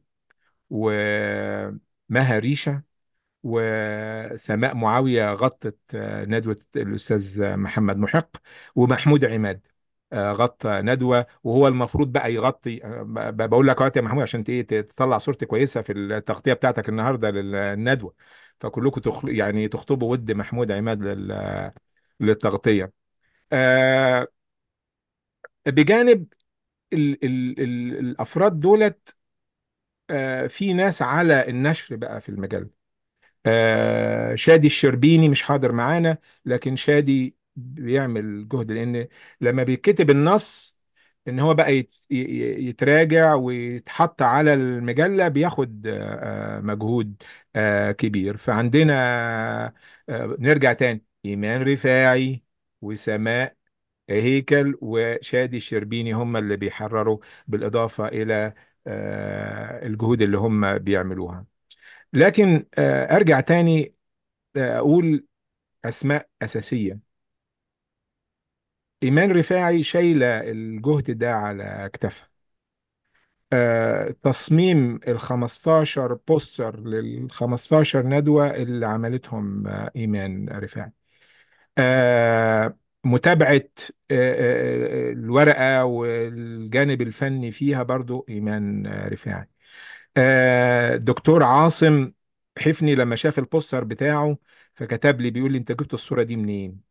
ومها ريشة وسماء معاوية غطت آه، ندوة الأستاذ محمد محق ومحمود عماد آه، غطى ندوة وهو المفروض بقى يغطي آه، ب- بقول لك وقت يا محمود عشان ت- إيه تطلع صورتي كويسة في التغطية بتاعتك النهاردة للندوة فكلكم تخل... يعني تخطبوا ود محمود عماد لل... للتغطية آه، بجانب ال... ال... ال... الأفراد دولت آه، في ناس على النشر بقى في المجال آه شادي الشربيني مش حاضر معانا لكن شادي بيعمل جهد لان لما بيتكتب النص ان هو بقى يت- ي- يتراجع ويتحط على المجلة بياخد آه، آه، مجهود آه، كبير فعندنا آه، نرجع تاني إيمان رفاعي وسماء هيكل وشادي الشربيني هم اللي بيحرروا بالإضافة إلى آه، الجهود اللي هم بيعملوها لكن آه، ارجع تاني آه، اقول اسماء اساسيه ايمان رفاعي شايله الجهد ده على كتافها آه، تصميم ال 15 بوستر لل 15 ندوه اللي عملتهم آه، ايمان رفاعي آه، متابعه آه، آه، الورقه والجانب الفني فيها برضو ايمان آه، رفاعي آه، دكتور عاصم حفني لما شاف البوستر بتاعه فكتب لي بيقول لي انت جبت الصورة دي منين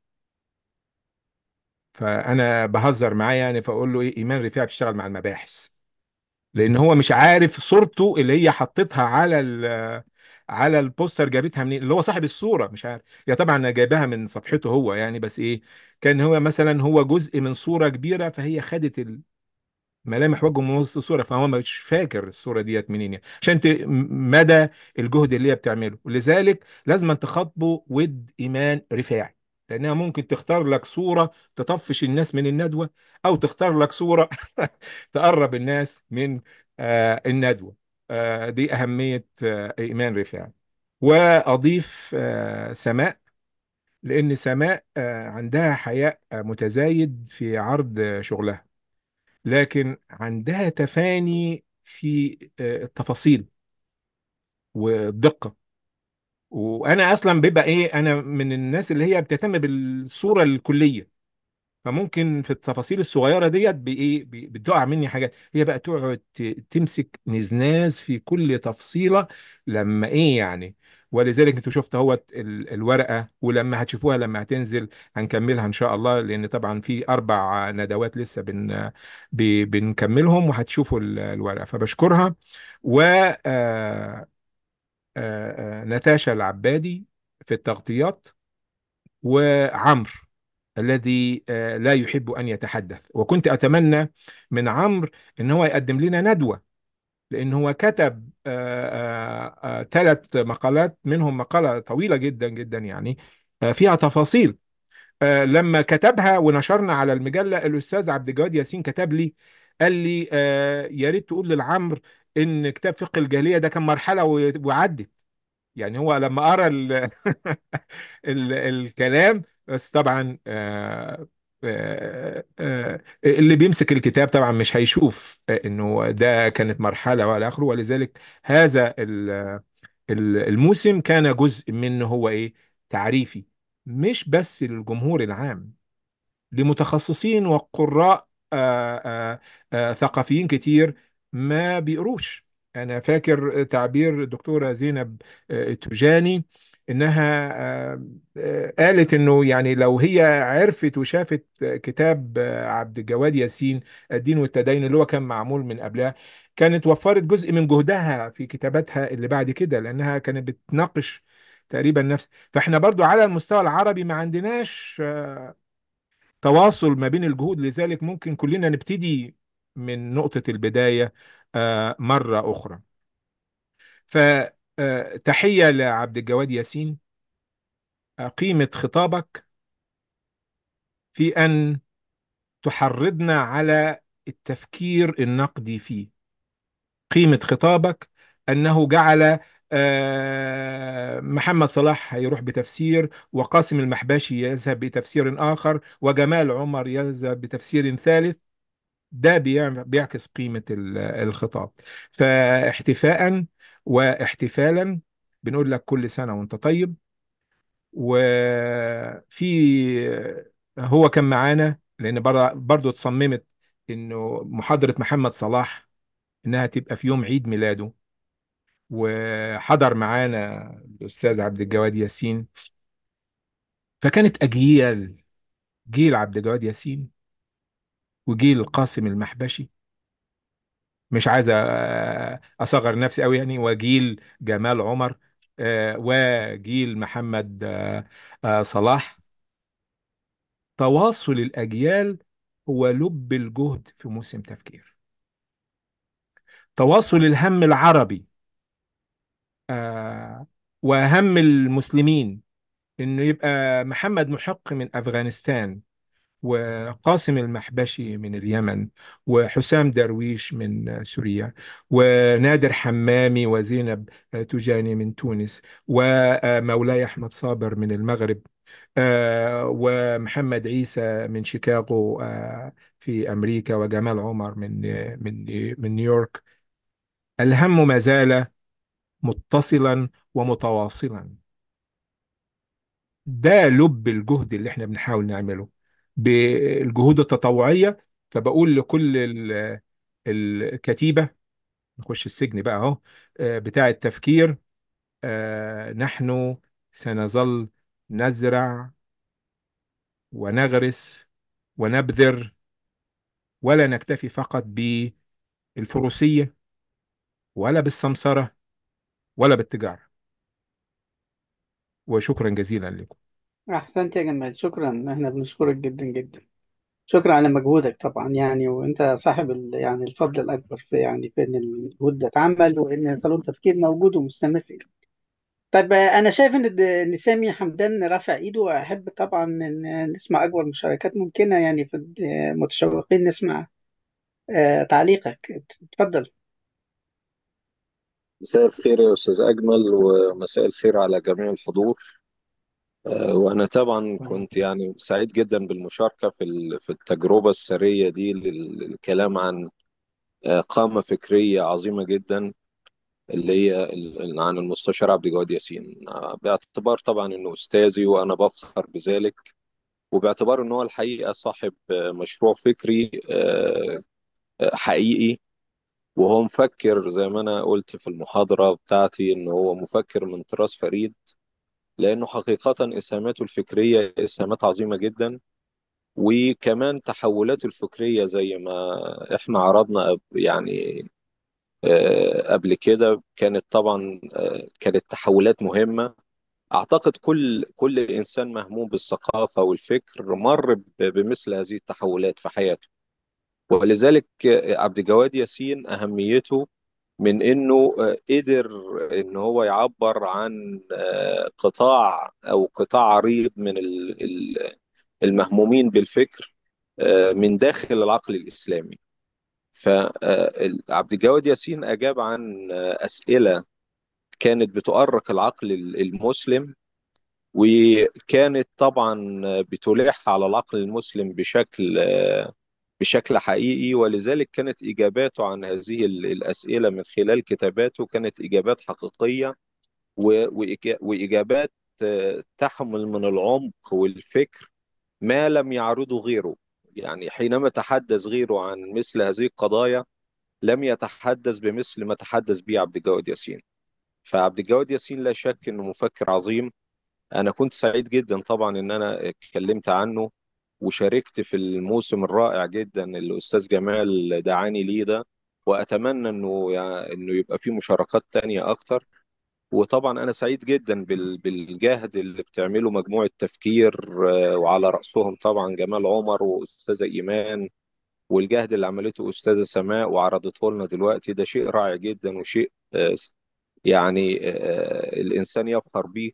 فانا بهزر معاه يعني فاقول له ايه ايمان رفاعي بتشتغل مع المباحث لان هو مش عارف صورته اللي هي حطتها على ال على البوستر جابتها منين اللي هو صاحب الصورة مش عارف يا طبعا انا جايبها من صفحته هو يعني بس ايه كان هو مثلا هو جزء من صورة كبيرة فهي خدت ملامح وجهه من وسط الصوره فهو مش فاكر الصوره ديت منين يعني عشان ت... م- مدى الجهد اللي هي بتعمله ولذلك لازم أن تخاطبه ود ايمان رفاعي لانها ممكن تختار لك صوره تطفش الناس من الندوه او تختار لك صوره تقرب الناس من آه الندوه آه دي اهميه آه ايمان رفاعي واضيف آه سماء لان سماء آه عندها حياء آه، متزايد في عرض آه، شغلها لكن عندها تفاني في آه، التفاصيل والدقة وانا اصلا بيبقى ايه انا من الناس اللي هي بتهتم بالصورة الكلية فممكن في التفاصيل الصغيرة ديت بايه ب- بتقع مني حاجات هي بقى تقعد ت- تمسك نزناز في كل تفصيلة لما ايه يعني ولذلك انتوا شفتوا اهوت ال- الورقة ولما هتشوفوها لما هتنزل هنكملها ان شاء الله لان طبعا في اربع ندوات لسه بن ب- بنكملهم وهتشوفوا ال- الورقة فبشكرها و آه، آه، آه، نتاشا العبادي في التغطيات وعمرو الذي آه، لا يحب أن يتحدث وكنت أتمنى من عمرو أن هو يقدم لنا ندوة لأن هو كتب ثلاث مقالات منهم مقالة طويلة جدا جدا يعني آه، فيها تفاصيل آه، لما كتبها ونشرنا على المجلة الأستاذ عبد الجواد ياسين كتب لي قال لي آه، يا ريت تقول للعمر إن كتاب فقه الجاهلية ده كان مرحلة و- وعدت يعني هو لما قرا ال ال الكلام بس طبعا آه، آه، آه، اللي بيمسك الكتاب طبعا مش هيشوف انه ده كانت مرحله ولا اخره ولذلك هذا ال- ال- الموسم كان جزء منه هو ايه تعريفي مش بس للجمهور العام لمتخصصين وقراء آه، آه، آه، ثقافيين كتير ما بيقروش أنا فاكر تعبير الدكتورة زينب آه، التوجاني انها آه، آه، قالت انه يعني لو هي عرفت وشافت كتاب آه، عبد الجواد ياسين الدين والتدين اللي هو كان معمول من قبلها كانت وفرت جزء من جهدها في كتاباتها اللي بعد كده لانها كانت بتناقش تقريبا نفس فاحنا برضو على المستوى العربي ما عندناش آه، تواصل ما بين الجهود لذلك ممكن كلنا نبتدي من نقطة البداية آه، مرة أخرى فتحية لعبد الجواد ياسين آه، قيمة خطابك في أن تحرضنا على التفكير النقدي فيه قيمة خطابك أنه جعل آه، محمد صلاح هيروح بتفسير وقاسم المحباشي يذهب بتفسير آخر وجمال عمر يذهب بتفسير ثالث ده بيعم- بيعكس قيمة ال- الخطاب فاحتفاء واحتفالا بنقول لك كل سنة وانت طيب وفي هو كان معانا لأن بر- برضو اتصممت إنه محاضرة محمد صلاح إنها تبقى في يوم عيد ميلاده وحضر معانا الأستاذ عبد الجواد ياسين فكانت أجيال جيل عبد الجواد ياسين وجيل قاسم المحبشي مش عايز أ- اصغر نفسي قوي يعني وجيل جمال عمر آه، وجيل محمد آه، آه، صلاح تواصل الاجيال هو لب الجهد في موسم تفكير تواصل الهم العربي آه، وهم المسلمين انه يبقى محمد محق من افغانستان وقاسم المحبشي من اليمن وحسام درويش من سوريا ونادر حمامي وزينب تجاني من تونس ومولاي أحمد صابر من المغرب آه، ومحمد عيسى من شيكاغو آه، في أمريكا وجمال عمر من من من نيويورك الهم ما زال متصلا ومتواصلا ده لب الجهد اللي احنا بنحاول نعمله بالجهود التطوعية فبقول لكل ال- الكتيبة نخش السجن بقى اهو آه، بتاع التفكير آه، نحن سنظل نزرع ونغرس ونبذر ولا نكتفي فقط بالفروسية ولا بالسمسرة ولا بالتجارة وشكرا جزيلا لكم أحسنت يا جمال شكرا احنا بنشكرك جدا جدا شكرا على مجهودك طبعا يعني وانت صاحب ال- يعني الفضل الاكبر في يعني في ان المجهود ده اتعمل وان صالون تفكير موجود ومستمر طيب انا شايف ان ان سامي حمدان رافع ايده واحب طبعا ان نسمع اكبر مشاركات ممكنه يعني في متشوقين نسمع آه، تعليقك اتفضل مساء الخير يا أستاذ أجمل ومساء الخير على جميع الحضور آه، وأنا طبعا كنت يعني سعيد جدا بالمشاركة في ال- في التجربة السرية دي لل- للكلام عن آه، قامة فكرية عظيمة جدا اللي هي ال- عن المستشار عبد الجواد ياسين آه، باعتبار طبعا إنه أستاذي وأنا بفخر بذلك وباعتبار إنه هو الحقيقة صاحب آه، مشروع فكري آه، آه، حقيقي وهو مفكر زي ما أنا قلت في المحاضرة بتاعتي إن هو مفكر من طراز فريد لأنه حقيقة إسهاماته الفكرية إسهامات عظيمة جدا وكمان تحولاته الفكرية زي ما إحنا عرضنا قب- يعني آه، قبل كده كانت طبعا آه، كانت تحولات مهمة أعتقد كل كل إنسان مهموم بالثقافة والفكر مر ب- بمثل هذه التحولات في حياته ولذلك آه، عبد الجواد ياسين أهميته من انه آه، قدر ان هو يعبر عن آه، قطاع او قطاع عريض من ال- ال- المهمومين بالفكر آه، من داخل العقل الاسلامي فعبد الجواد ياسين اجاب عن آه، اسئله كانت بتؤرق العقل ال- المسلم وكانت طبعا بتلح على العقل المسلم بشكل آه، بشكل حقيقي ولذلك كانت إجاباته عن هذه ال- الأسئلة من خلال كتاباته كانت إجابات حقيقية و- وإجا- وإجابات آه، تحمل من العمق والفكر ما لم يعرضه غيره يعني حينما تحدث غيره عن مثل هذه القضايا لم يتحدث بمثل ما تحدث به عبد الجواد ياسين فعبد الجواد ياسين لا شك انه مفكر عظيم انا كنت سعيد جدا طبعا ان انا اتكلمت عنه وشاركت في الموسم الرائع جدا اللي الاستاذ جمال دعاني ليه ده واتمنى انه يعني انه يبقى فيه مشاركات تانية اكتر وطبعا انا سعيد جدا بال- بالجهد اللي بتعمله مجموعة تفكير آه، وعلى رأسهم طبعا جمال عمر واستاذة ايمان والجهد اللي عملته استاذة سماء وعرضته لنا دلوقتي ده شيء رائع جدا وشيء آه، يعني آه، الانسان يفخر بيه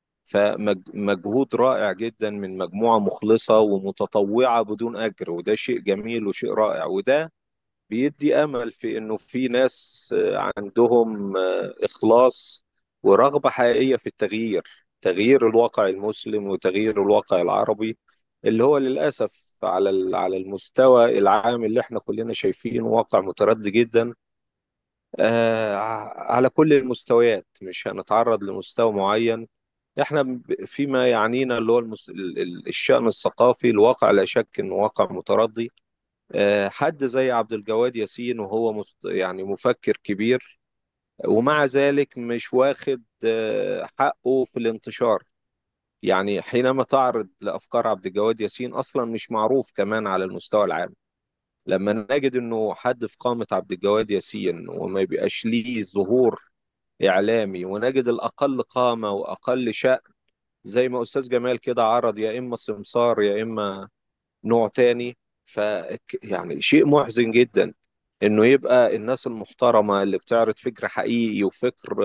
فمجهود رائع جدا من مجموعة مخلصة ومتطوعة بدون أجر وده شيء جميل وشيء رائع وده بيدي أمل في إنه في ناس آه، عندهم آه، إخلاص ورغبة حقيقية في التغيير تغيير الواقع المسلم وتغيير الواقع العربي اللي هو للأسف على ال- على المستوى العام اللي احنا كلنا شايفينه واقع متردي جدا آه، على كل المستويات مش هنتعرض لمستوى معين احنا ب- فيما يعنينا اللي هو المس... ال- ال- الشأن الثقافي الواقع لا شك انه واقع متردي آه، حد زي عبد الجواد ياسين وهو مست... يعني مفكر كبير ومع ذلك مش واخد آه، حقه في الانتشار يعني حينما تعرض لأفكار عبد الجواد ياسين أصلا مش معروف كمان على المستوى العام لما نجد انه حد في قامة عبد الجواد ياسين وما يبقاش ليه ظهور إعلامي ونجد الأقل قامة وأقل شأن زي ما أستاذ جمال كده عرض يا إما سمسار يا إما نوع تاني ف يعني شيء محزن جدا إنه يبقى الناس المحترمة اللي بتعرض فكر حقيقي وفكر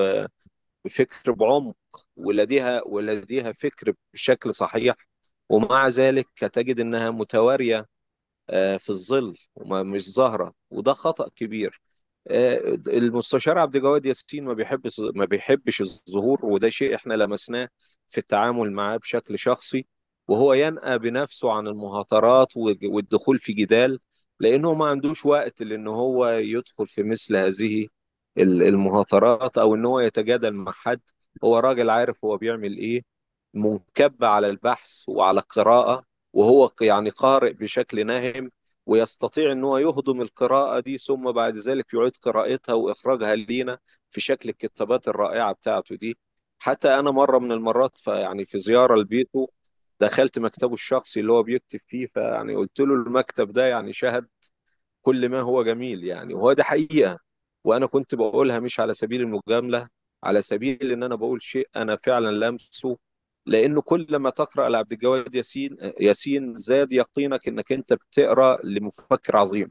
فكر بعمق ولديها ولديها فكر بشكل صحيح ومع ذلك تجد إنها متوارية آه، في الظل ومش ظاهرة وده خطأ كبير آه، المستشار عبد الجواد ياسين ما بيحبش ما بيحبش الظهور وده شيء احنا لمسناه في التعامل معاه بشكل شخصي وهو ينأى بنفسه عن المهاترات والج- والدخول في جدال لأنه ما عندوش وقت لأن هو يدخل في مثل هذه ال- المهاترات أو إن هو يتجادل مع حد هو راجل عارف هو بيعمل إيه منكب على البحث وعلى القراءة وهو ق- يعني قارئ بشكل ناهم ويستطيع ان هو يهضم القراءة دي ثم بعد ذلك يعيد قراءتها واخراجها لينا في شكل الكتابات الرائعة بتاعته دي حتى انا مرة من المرات فيعني في زيارة لبيته دخلت مكتبه الشخصي اللي هو بيكتب فيه فيعني قلت له المكتب ده يعني شهد كل ما هو جميل يعني وهو ده حقيقة وأنا كنت بقولها مش على سبيل المجاملة على سبيل إن أنا بقول شيء أنا فعلا لمسه لأنه كل ما تقرأ لعبد الجواد ياسين ياسين زاد يقينك إنك أنت بتقرأ لمفكر عظيم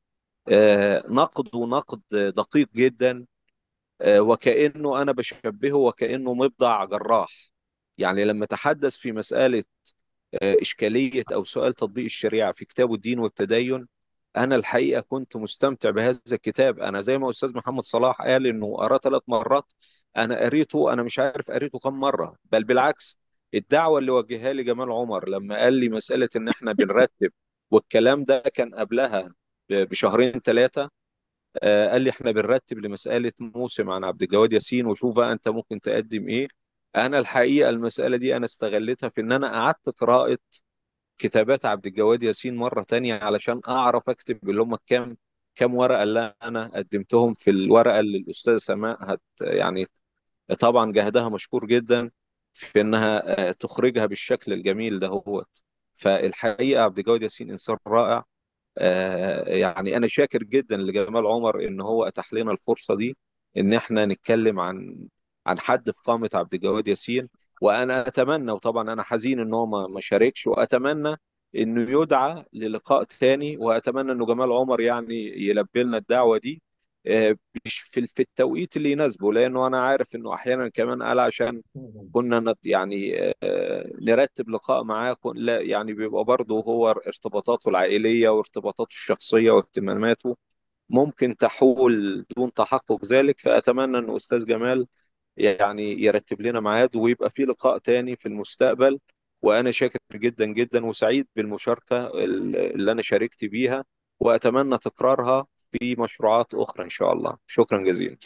آه، نقد ونقد دقيق جدا آه، وكأنه أنا بشبهه وكأنه مبضع جراح يعني لما تحدث في مسألة آه، إشكالية أو سؤال تطبيق الشريعة في كتابه الدين والتدين أنا الحقيقة كنت مستمتع بهذا الكتاب أنا زي ما أستاذ محمد صلاح قال إنه قرأ ثلاث مرات أنا قريته أنا مش عارف قريته كم مرة بل بالعكس الدعوة اللي وجهها لي جمال عمر لما قال لي مسألة إن إحنا بنرتب والكلام ده كان قبلها ب- بشهرين ثلاثة آه، قال لي إحنا بنرتب لمسألة موسم عن عبد الجواد ياسين وشوف بقى أنت ممكن تقدم إيه أنا الحقيقة المسألة دي أنا استغلتها في إن أنا قعدت قراءة كتابات عبد الجواد ياسين مرة تانية علشان أعرف أكتب اللي هم كام كام ورقة اللي أنا قدمتهم في الورقة اللي الأستاذ سماء هت يعني طبعا جهدها مشكور جدا في إنها آه، تخرجها بالشكل الجميل ده هو فالحقيقة عبد الجواد ياسين إنسان رائع آه، يعني انا شاكر جدا لجمال عمر ان هو اتاح لنا الفرصه دي ان احنا نتكلم عن عن حد في قامه عبد الجواد ياسين وانا اتمنى وطبعا انا حزين ان هو ما ما شاركش واتمنى انه يدعى للقاء تاني واتمنى انه جمال عمر يعني يلبي لنا الدعوه دي آه، مش في في التوقيت اللي يناسبه لانه انا عارف انه احيانا كمان قال عشان كنا نت يعني آه، نرتب لقاء معاه كن- لا يعني بيبقى برضه هو ارتباطاته العائلية وارتباطاته الشخصية واهتماماته ممكن تحول دون تحقق ذلك فأتمنى أن أستاذ جمال يعني يرتب لنا ميعاد ويبقى في لقاء تاني في المستقبل وأنا شاكر جدا جدا وسعيد بالمشاركة اللي أنا شاركت بيها وأتمنى تكرارها في مشروعات أخرى إن شاء الله شكرا جزيلا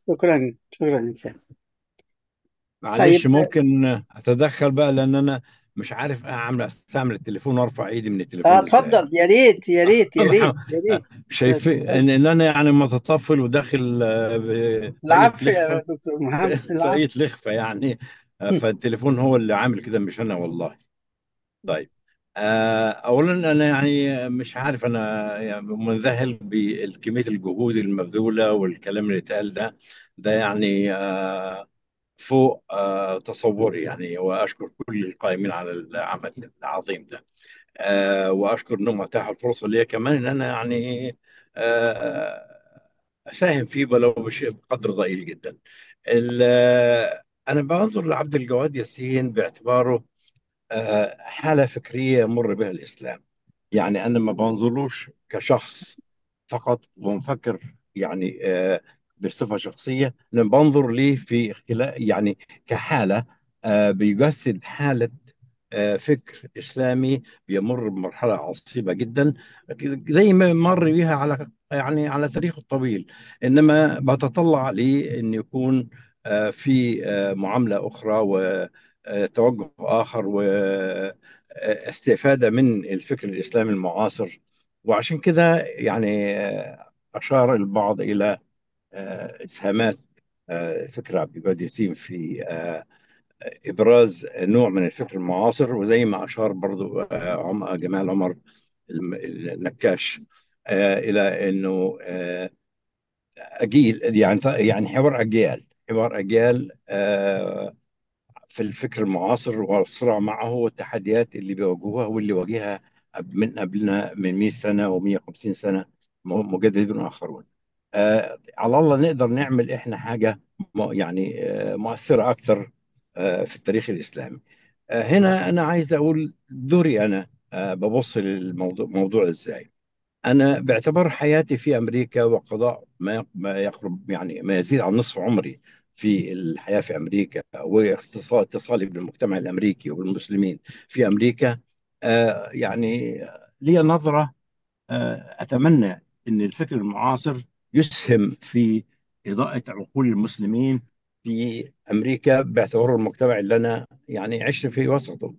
شكرا شكرا إنسان معلش طيب ممكن اتدخل بقى لان انا مش عارف اعمل استعمل التليفون وارفع ايدي من اه التليفون ازاي اتفضل يا ريت يا ريت يا ريت يا ريت شايف اتفضل. ان إن انا يعني متطفل وداخل آه، ب- العفو طاقية يا لخفه دكتور محمد العفو طاقية لخفه يعني آه، فالتليفون هو اللي عامل كده مش انا والله طيب آه، اولا انا يعني مش عارف انا يعني منذهل بكميه الجهود المبذوله والكلام اللي اتقال ده ده يعني آه، فوق آه، تصوري يعني واشكر كل القائمين على العمل العظيم ده آه، واشكر انهم اتاحوا الفرصه لي كمان ان انا يعني آه، اساهم فيه ولو بشيء بقدر ضئيل جدا. ال- آه، انا بنظر لعبد الجواد ياسين باعتباره آه، حاله فكريه يمر بها الاسلام. يعني انا ما بنظرلوش كشخص فقط ومفكر يعني آه، بصفه شخصيه انا بنظر ليه في خلال يعني كحاله آه، بيجسد حاله آه، فكر اسلامي بيمر بمرحله عصيبه جدا زي ما مر بيها على يعني على تاريخه الطويل انما بتطلع لان يكون آه، في آه، معامله اخرى وتوجه اخر واستفاده من الفكر الاسلامي المعاصر وعشان كده يعني آه، اشار البعض الى آه، اسهامات آه، فكر عبد الجواد ياسين في آه، ابراز نوع من الفكر المعاصر وزي ما اشار برضو آه، عم- جمال عمر الم- النكاش آه، الى انه آه، اجيل يعني يعني حوار اجيال حوار اجيال آه، في الفكر المعاصر والصراع معه والتحديات اللي بيواجهوها واللي واجهها من قبلنا من 100 سنه و150 سنه م- مجددون اخرون. آه على الله نقدر نعمل احنا حاجه م- يعني آه مؤثره اكثر آه في التاريخ الاسلامي. آه هنا انا عايز اقول دوري انا آه ببص للموضوع موضوع ازاي. أنا باعتبار حياتي في أمريكا وقضاء ما ما يقرب يعني ما يزيد عن نصف عمري في الحياة في أمريكا واتصال اتصالي بالمجتمع الأمريكي وبالمسلمين في أمريكا آه يعني لي نظرة آه أتمنى أن الفكر المعاصر يسهم في إضاءة عقول المسلمين في أمريكا باعتباره المجتمع اللي أنا يعني عشت في وسطه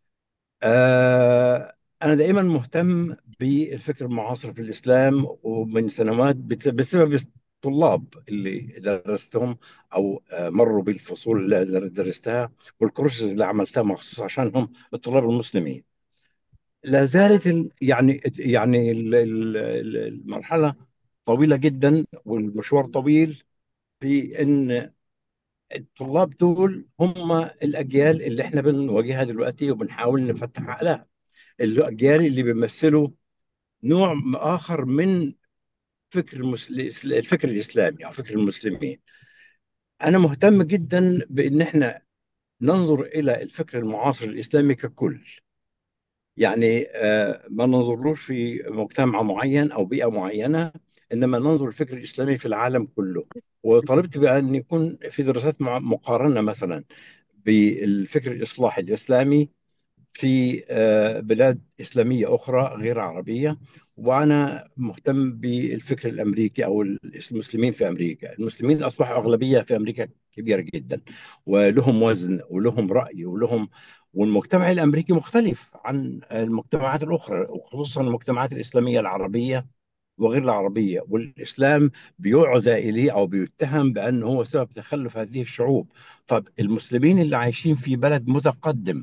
آه، أنا دائما مهتم بالفكر المعاصر في الإسلام ومن سنوات بت- بسبب الطلاب اللي درستهم أو آه، مروا بالفصول اللي درستها والكورسز اللي عملتها مخصوص عشانهم الطلاب المسلمين لا زالت ال- يعني يعني ال- ال- ال- المرحلة طويلة جدا والمشوار طويل في ان الطلاب دول هم الاجيال اللي احنا بنواجهها دلوقتي وبنحاول نفتح عقلها الاجيال اللي بيمثلوا نوع اخر من فكر المسل... الفكر الاسلامي او فكر المسلمين انا مهتم جدا بان احنا ننظر الى الفكر المعاصر الاسلامي ككل يعني آه، ما ننظرلوش في مجتمع معين او بيئه معينه انما ننظر الفكر الاسلامي في العالم كله وطلبت بان يكون في دراسات مع- مقارنه مثلا بالفكر الاصلاحي الاسلامي في آه، بلاد إسلامية أخرى غير عربية وأنا مهتم بالفكر الأمريكي أو المسلمين في أمريكا المسلمين أصبحوا أغلبية في أمريكا كبيرة جدا ولهم وزن ولهم رأي ولهم والمجتمع الأمريكي مختلف عن المجتمعات الأخرى وخصوصا المجتمعات الإسلامية العربية وغير العربية والإسلام بيعزى إليه أو بيتهم بأنه هو سبب تخلف هذه الشعوب طب المسلمين اللي عايشين في بلد متقدم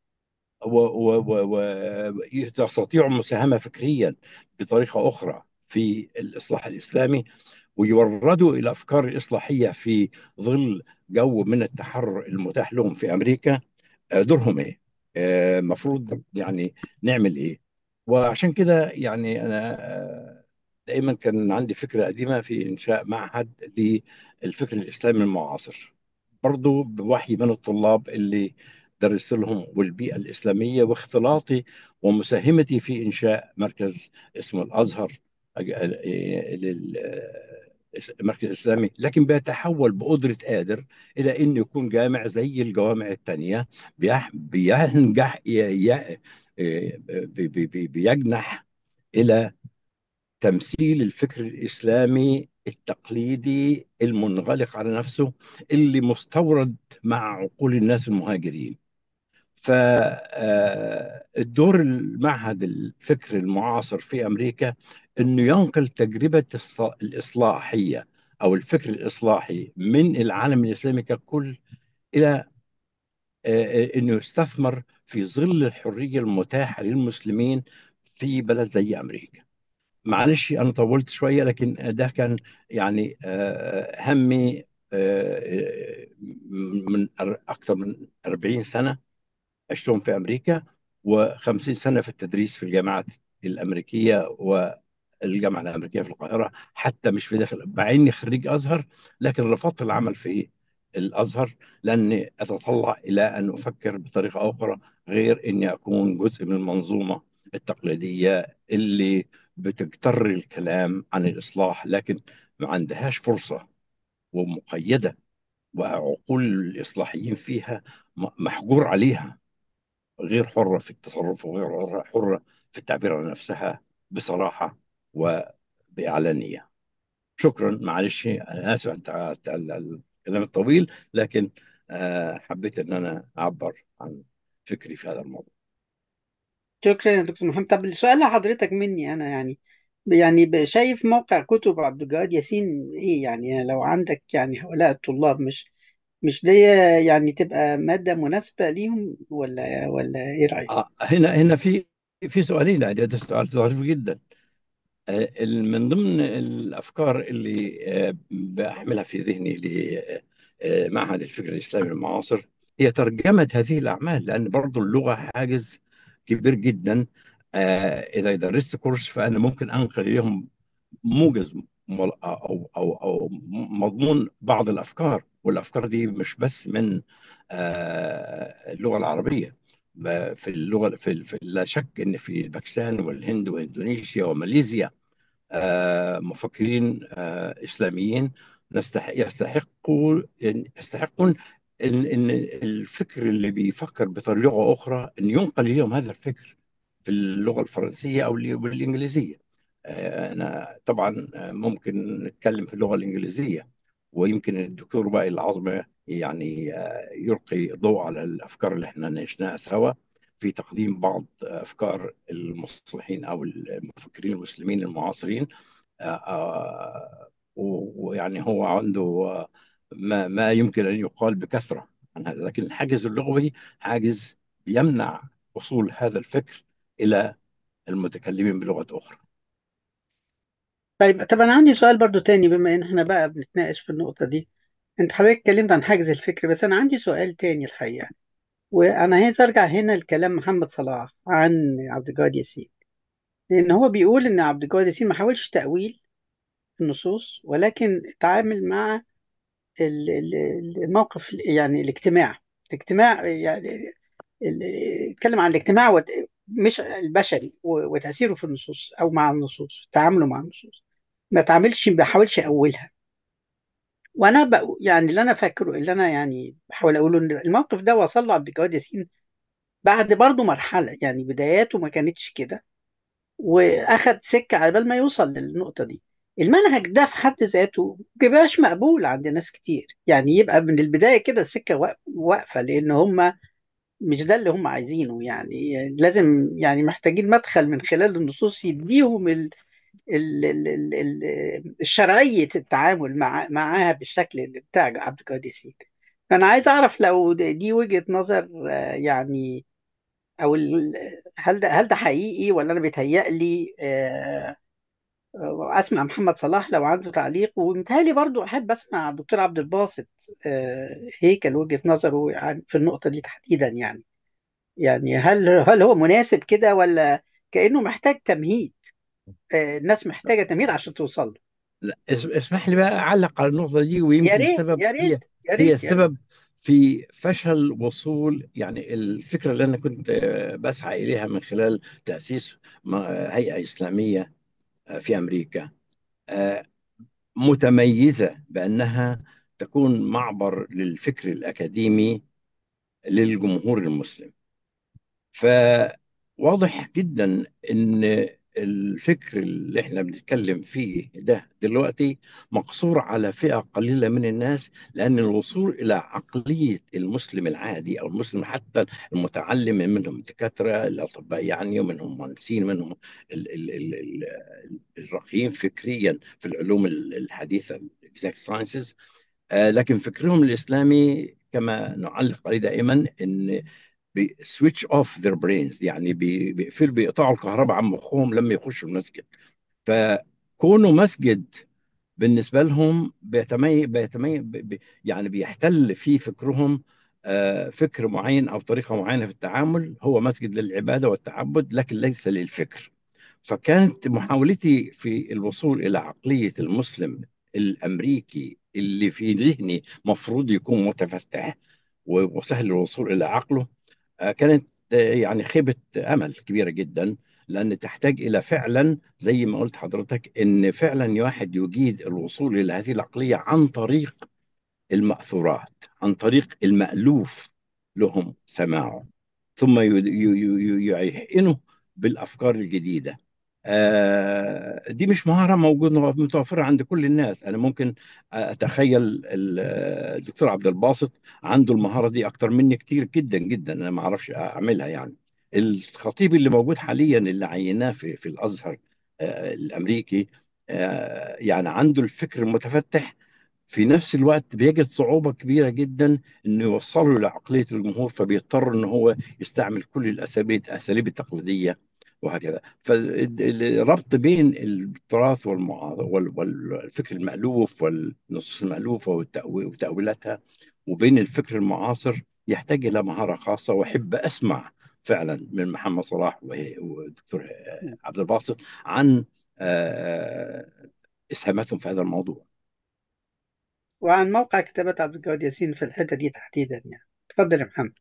ويستطيعوا المساهمة فكريا بطريقة أخرى في الإصلاح الإسلامي ويوردوا إلى أفكار الإصلاحية في ظل جو من التحرر المتاح لهم في أمريكا آه، دورهم إيه؟ آه، مفروض يعني نعمل إيه؟ وعشان كده يعني أنا آه، دائما كان عندي فكرة قديمة في إنشاء معهد للفكر الإسلامي المعاصر برضو بوحي من الطلاب اللي درست لهم والبيئة الإسلامية واختلاطي ومساهمتي في إنشاء مركز اسمه الأزهر المركز الإسلامي لكن بيتحول بقدرة قادر إلى أنه يكون جامع زي الجوامع التانية بيح- بينجح ي- ي- بي- بي- بي- بيجنح إلى تمثيل الفكر الإسلامي التقليدي المنغلق على نفسه اللي مستورد مع عقول الناس المهاجرين فالدور المعهد الفكر المعاصر في أمريكا أنه ينقل تجربة الص- الإصلاحية أو الفكر الإصلاحي من العالم الإسلامي ككل إلى آه، انه يستثمر في ظل الحريه المتاحه للمسلمين في بلد زي امريكا. معلش انا طولت شويه لكن ده كان يعني آه، همي آه، من أر- اكثر من 40 سنه عشتهم في امريكا و50 سنه في التدريس في الجامعات الامريكيه والجامعه الامريكيه في القاهره حتى مش في داخل مع اني خريج ازهر لكن رفضت العمل في الازهر لاني اتطلع الى ان افكر بطريقه اخرى غير اني اكون جزء من المنظومه التقليديه اللي بتجتر الكلام عن الاصلاح لكن ما عندهاش فرصه ومقيده وعقول الاصلاحيين فيها م- محجور عليها غير حرة في التصرف وغير حرة حرة في التعبير عن نفسها بصراحة وبإعلانية شكرا معلش أنا آسف على على الكلام الطويل لكن آه، حبيت أن أنا أعبر عن فكري في هذا الموضوع شكرا يا دكتور محمد طب السؤال لحضرتك مني أنا يعني يعني ب- شايف موقع كتب عبد الجواد ياسين إيه يعني لو عندك يعني هؤلاء الطلاب مش مش دي يعني تبقى مادة مناسبة ليهم ولا ولا إيه رأيك؟ آه، هنا هنا في في سؤالين يعني ده سؤال ظريف جدا آه، من ضمن الافكار اللي آه، بحملها في ذهني لمعهد الفكر الاسلامي المعاصر هي ترجمه هذه الاعمال لان برضو اللغه حاجز كبير جدا آه، اذا درست كورس فانا ممكن انقل اليهم موجز مل- او او او مضمون بعض الافكار والافكار دي مش بس من آه، اللغه العربيه ب- في اللغه في في- لا شك ان في باكستان والهند واندونيسيا وماليزيا آه، مفكرين آه، اسلاميين نستحق يستحقوا يستحقون ان إن الفكر اللي بيفكر بطريقه اخرى ان ينقل اليهم هذا الفكر في اللغه الفرنسيه او ال- بالانجليزيه آه، انا طبعا آه، ممكن نتكلم في اللغه الانجليزيه ويمكن الدكتور وائل العظمه يعني آه، يلقي ضوء على الافكار اللي احنا ناقشناها سوا في تقديم بعض افكار المصلحين او المفكرين المسلمين المعاصرين آه، آه، و- ويعني هو عنده آه، ما ما يمكن ان يقال بكثره عن هذا لكن الحاجز اللغوي حاجز يمنع وصول هذا الفكر الى المتكلمين بلغه اخرى طيب طب أنا عندي سؤال برضو تاني بما إن إحنا بقى بنتناقش في النقطة دي أنت حضرتك اتكلمت عن حاجز الفكر بس أنا عندي سؤال تاني الحقيقة وأنا عايز أرجع هنا لكلام محمد صلاح عن عبد الجواد ياسين لأن هو بيقول إن عبد الجواد ياسين ما حاولش تأويل النصوص ولكن تعامل مع ال- ال- الموقف يعني الاجتماع الاجتماع يعني ال- اتكلم عن الاجتماع وت- مش البشري و- وتأثيره في النصوص أو مع النصوص تعامله مع النصوص ما تعاملش ما بحاولش أولها وأنا بق... يعني اللي أنا فاكره اللي أنا يعني بحاول أقوله إن الموقف ده وصل له عبد الجواد ياسين بعد برضه مرحلة يعني بداياته ما كانتش كده واخد سكه على بال ما يوصل للنقطه دي المنهج ده في حد ذاته ما بيبقاش مقبول عند ناس كتير يعني يبقى من البدايه كده السكه واق- واقفه لان هم مش ده اللي هم عايزينه يعني لازم يعني محتاجين مدخل من خلال النصوص يديهم ال ال ال ال ال الشرعيه التعامل مع معاها بالشكل اللي بتاع عبد القادر ياسين فانا عايز اعرف لو دي وجهه نظر آه، يعني او ال- هل ده هل ده حقيقي ولا انا بيتهيأ لي آه، اسمع محمد صلاح لو عنده تعليق ومتهيألي برضو احب اسمع الدكتور عبد الباسط آه، هيكل وجهة نظره عن- في النقطة دي تحديدا يعني يعني هل هل هو مناسب كده ولا كأنه محتاج تمهيد آه، الناس محتاجة تمهيد عشان توصل له لا اس- اسمح لي بقى اعلق على النقطه دي يا ويمكن ريت السبب يا هي ريت يا هي ريت يا ريت السبب في فشل وصول يعني الفكره اللي انا كنت آه، بسعى اليها من خلال تاسيس م- هيئه اسلاميه آه، في امريكا آه، متميزه بانها تكون معبر للفكر الاكاديمي للجمهور المسلم فواضح جدا ان الفكر اللي احنا بنتكلم فيه ده دلوقتي مقصور على فئة قليلة من الناس لأن الوصول إلى عقلية المسلم العادي أو المسلم حتى المتعلم منهم الدكاترة الأطباء يعني ومنهم مهندسين منهم ال ال ال ال الرقيين فكريا في العلوم الحديثة exact sciences آه، لكن فكرهم الإسلامي كما نعلق عليه دائما ان سويتش اوف ذير برينز يعني بي- بيقفلوا بيقطعوا الكهرباء عن مخهم لما يخشوا المسجد فكونه مسجد بالنسبه لهم بيتمي بيتمي ب- ب- يعني بيحتل في فكرهم آه، فكر معين او طريقه معينه في التعامل هو مسجد للعباده والتعبد لكن ليس للفكر فكانت محاولتي في الوصول الى عقليه المسلم الامريكي اللي في ذهني مفروض يكون متفتح و- وسهل الوصول الى عقله آه، كانت آه، يعني خيبة أمل كبيرة جدا لأن تحتاج إلى فعلا زي ما قلت حضرتك إن فعلا واحد يجيد الوصول إلى هذه العقلية عن طريق المأثورات عن طريق المألوف لهم سماعه ثم ي- ي- ي- يعينه بالافكار الجديده آه، دي مش مهاره موجوده متوفره عند كل الناس انا ممكن اتخيل ال- الدكتور عبد الباسط عنده المهاره دي اكتر مني كتير جدا جدا انا ما اعرفش اعملها يعني الخطيب اللي موجود حاليا اللي عيناه في في الازهر آه، الامريكي آه، يعني عنده الفكر المتفتح في نفس الوقت بيجد صعوبة كبيرة جدا انه يوصله لعقلية الجمهور فبيضطر ان هو يستعمل كل الاساليب الاساليب التقليدية وهكذا فالربط بين التراث والمعا... وال- والفكر المألوف والنصوص المألوفة والتأوي- وتأويلاتها وبين الفكر المعاصر يحتاج إلى مهارة خاصة وأحب أسمع فعلا من محمد صلاح وه- والدكتور عبد الباسط عن آه، إسهاماتهم في هذا الموضوع وعن موقع كتابة عبد الجواد ياسين في الحتة دي تحديدا يعني اتفضل يا محمد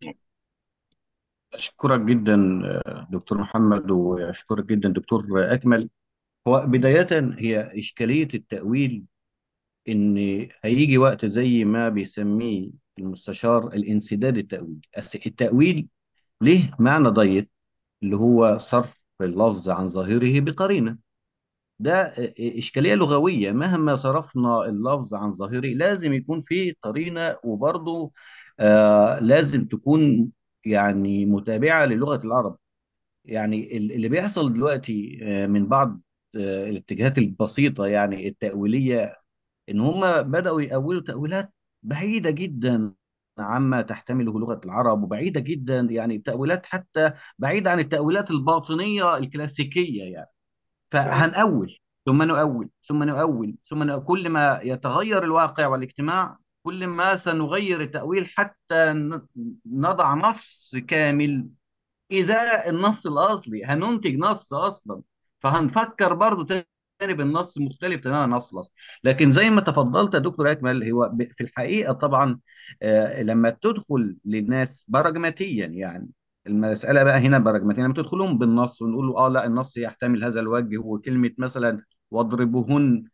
أشكرك جدا آه، دكتور محمد وأشكرك جدا دكتور أكمل هو بداية هي إشكالية التأويل إن هيجي وقت زي ما بيسميه المستشار الانسداد التأويل الس- التأويل ليه معنى ضيق اللي هو صرف اللفظ عن ظاهره بقرينة ده آه، إشكالية لغوية مهما صرفنا اللفظ عن ظاهره لازم يكون فيه قرينة وبرضه آه لازم تكون يعني متابعة للغة العرب يعني ال- اللي بيحصل دلوقتي آه، من بعض آه، الاتجاهات البسيطة يعني التأويلية إن هم بدأوا يأولوا تأويلات بعيدة جدا عما تحتمله لغة العرب وبعيدة جدا يعني تأويلات حتى بعيدة عن التأويلات الباطنية الكلاسيكية يعني صحيح فهنأول ثم نؤول ثم نؤول ثم نؤول. كل ما يتغير الواقع والاجتماع كل ما سنغير التأويل حتى ن- نضع نص كامل إذا النص الأصلي هننتج نص أصلا فهنفكر برضو تاني بالنص مختلف تماما عن النص الأصلي لكن زي ما تفضلت يا دكتور أكمل هو ب- في الحقيقة طبعا آه، لما تدخل للناس براجماتيا يعني المسألة بقى هنا براجماتيا لما تدخلهم بالنص ونقول له اه لا النص يحتمل هذا الوجه وكلمة مثلا واضربوهن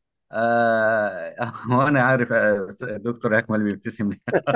آه وانا عارف آه، دكتور اكمل بيبتسم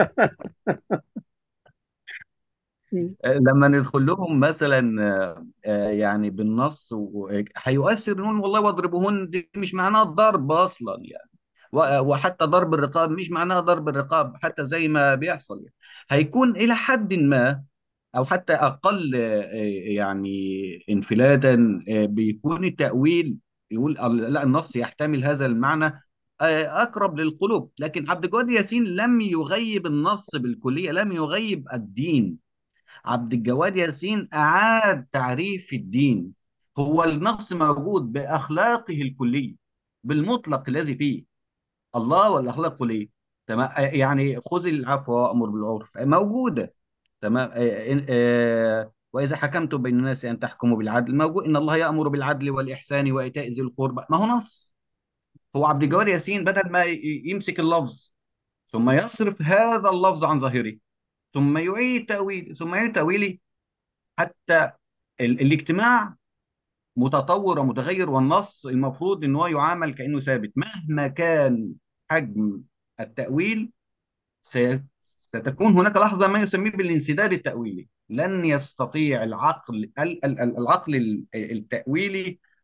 لما ندخل لهم مثلا آه، آه، يعني بالنص و- هيؤثر نقول والله واضربوهن دي مش معناها الضرب اصلا يعني و- وحتى ضرب الرقاب مش معناها ضرب الرقاب حتى زي ما بيحصل يعني هيكون الى حد ما او حتى اقل آه، يعني انفلاتا آه، بيكون التأويل يقول ال- لا النص يحتمل هذا المعنى آه، اقرب للقلوب لكن عبد الجواد ياسين لم يغيب النص بالكلية لم يغيب الدين عبد الجواد ياسين أعاد تعريف الدين هو النص موجود بأخلاقه الكلية بالمطلق الذي فيه الله والأخلاق الكلية تمام آه، يعني خذ العفو وأمر بالعرف آه، موجودة تمام آه، إن- آه، وإذا حكمتم بين الناس أن تحكموا بالعدل موجود إن الله يأمر بالعدل والإحسان وإيتاء ذي القربى ما هو نص هو عبد الجواد ياسين بدل ما ي- يمسك اللفظ ثم يصرف هذا اللفظ عن ظاهره ثم يعيد تأويل ثم يعيد تأويله حتى ال- الاجتماع متطور ومتغير والنص المفروض ان هو يعامل كانه ثابت مهما كان حجم التأويل سي- ستكون هناك لحظة ما يسميه بالانسداد التأويلي لن يستطيع العقل ال- ال- ال- العقل ال- التأويلي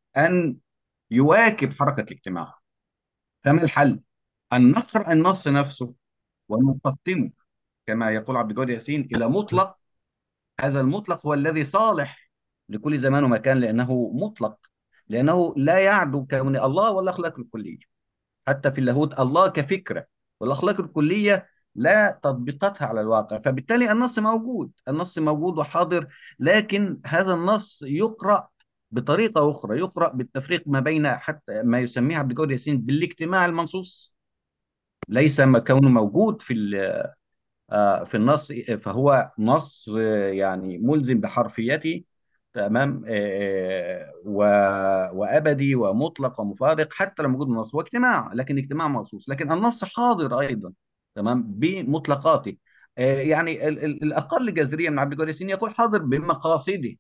أن يواكب حركة الاجتماع فما الحل؟ أن نقرأ النص نفسه ونقسمه كما يقول عبد الجواد ياسين إلى مطلق هذا المطلق هو الذي صالح لكل زمان ومكان لأنه مطلق لأنه لا يعدو كون الله والأخلاق الكلية حتى في اللاهوت الله كفكرة والأخلاق الكلية لا تطبيقاتها على الواقع فبالتالي النص موجود النص موجود وحاضر لكن هذا النص يقرأ بطريقة أخرى يقرأ بالتفريق ما بين حتى ما يسميه عبد الجواد ياسين بالاجتماع المنصوص ليس ما كونه موجود في ال- آه، في النص فهو نص آه، يعني ملزم بحرفيته تمام آه، و- وابدي ومطلق ومفارق حتى لو موجود النص هو اجتماع لكن اجتماع مخصوص لكن النص حاضر ايضا تمام بمطلقاته آه، يعني ال- ال- الاقل جذريه من عبد الجواد ياسين يقول حاضر بمقاصده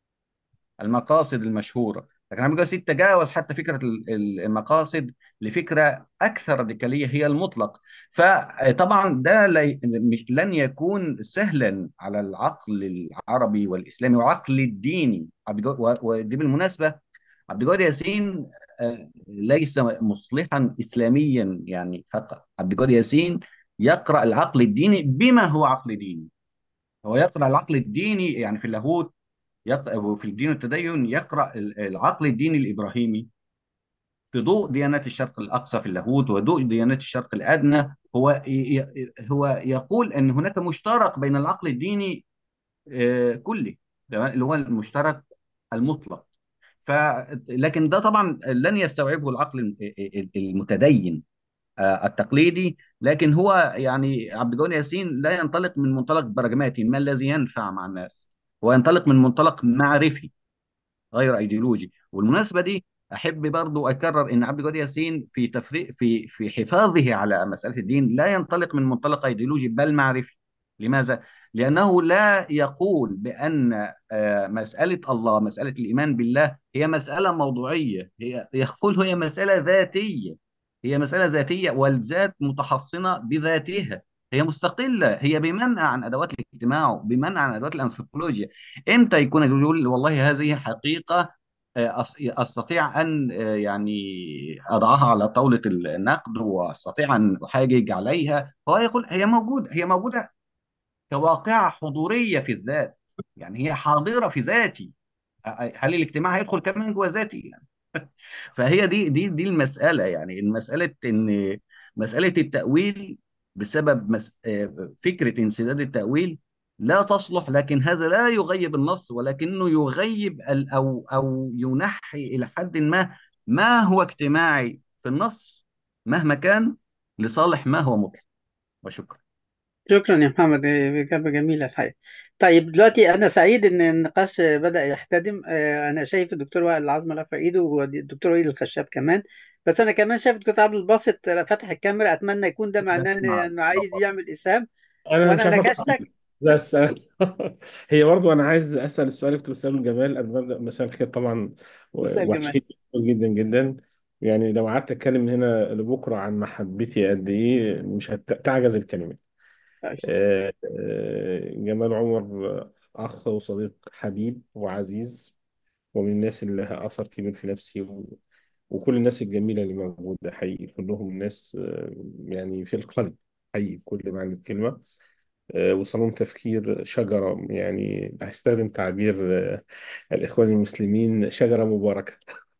المقاصد المشهورة لكن عم الجواسي تجاوز حتى فكرة ال- ال- المقاصد لفكرة أكثر راديكالية هي المطلق فطبعا ده لي- مش لن يكون سهلا على العقل العربي والإسلامي والعقل الديني عبد الجو- و- ودي بالمناسبة عبد الجواد ياسين آه، ليس مصلحا إسلاميا يعني فقط عبد الجواد ياسين يقرأ العقل الديني بما هو عقل ديني هو يقرأ العقل الديني يعني في اللاهوت يقرأ في الدين والتدين يقرأ ال- العقل الديني الإبراهيمي في ضوء ديانات الشرق الأقصى في اللاهوت وضوء ديانات الشرق الأدنى هو ي- ي- هو يقول أن هناك مشترك بين العقل الديني آه، كله تمام؟ اللي هو المشترك المطلق ف لكن ده طبعا لن يستوعبه العقل الم- المتدين آه، التقليدي لكن هو يعني عبد الجواد ياسين لا ينطلق من منطلق براجماتي ما الذي ينفع مع الناس هو ينطلق من منطلق معرفي غير ايديولوجي والمناسبه دي احب برضو اكرر ان عبد الجواد ياسين في تفريق في في حفاظه على مساله الدين لا ينطلق من منطلق ايديولوجي بل معرفي لماذا لانه لا يقول بان آه، مساله الله مساله الايمان بالله هي مساله موضوعيه هي يقول هي مساله ذاتيه هي مساله ذاتيه والذات متحصنه بذاتها هي مستقله هي بمنع عن ادوات الاجتماع بمنع عن ادوات الانثروبولوجيا امتى يكون يقول والله هذه حقيقة آه، أس- استطيع ان آه، يعني اضعها على طاولة النقد واستطيع ان احاجج عليها هو يقول هي موجودة هي موجودة كواقعة حضورية في الذات يعني هي حاضرة في ذاتي آه، آه، هل الاجتماع هيدخل كمان جوه ذاتي يعني فهي دي دي دي المسألة يعني المسألة إن مسألة التأويل بسبب مس... آه، فكرة انسداد التأويل لا تصلح لكن هذا لا يغيب النص ولكنه يغيب ال... أو أو ينحي إلى حد ما ما هو اجتماعي في النص مهما كان لصالح ما هو مطلق وشكرا شكرا يا محمد إجابة جميلة الحقيقة طيب دلوقتي أنا سعيد إن النقاش بدأ يحتدم آه، أنا شايف الدكتور وائل العظمة رفع إيده والدكتور وائل الخشاب كمان بس أنا كمان شايف الدكتور عبد الباسط فتح الكاميرا أتمنى يكون ده معناه إن- إنه عايز يعمل إسهام انا مش وأنا عارف ارفع نكشتك ده السؤال هي برضو انا عايز اسال السؤال اللي كنت بساله لجمال قبل ما ابدا مساء الخير طبعا مساء الجمال وحشين جدا جدا يعني لو قعدت اتكلم من هنا لبكره عن محبتي قد ايه مش هتعجز الكلمات آه، آه، جمال عمر اخ وصديق حبيب وعزيز ومن الناس اللي لها اثر كبير في نفسي و... وكل الناس الجميله اللي موجوده حقيقي كلهم ناس آه، يعني في القلب حقيقي بكل معنى الكلمه آه، وصالون تفكير شجرة يعني هستخدم تعبير آه، الإخوان المسلمين شجرة مباركة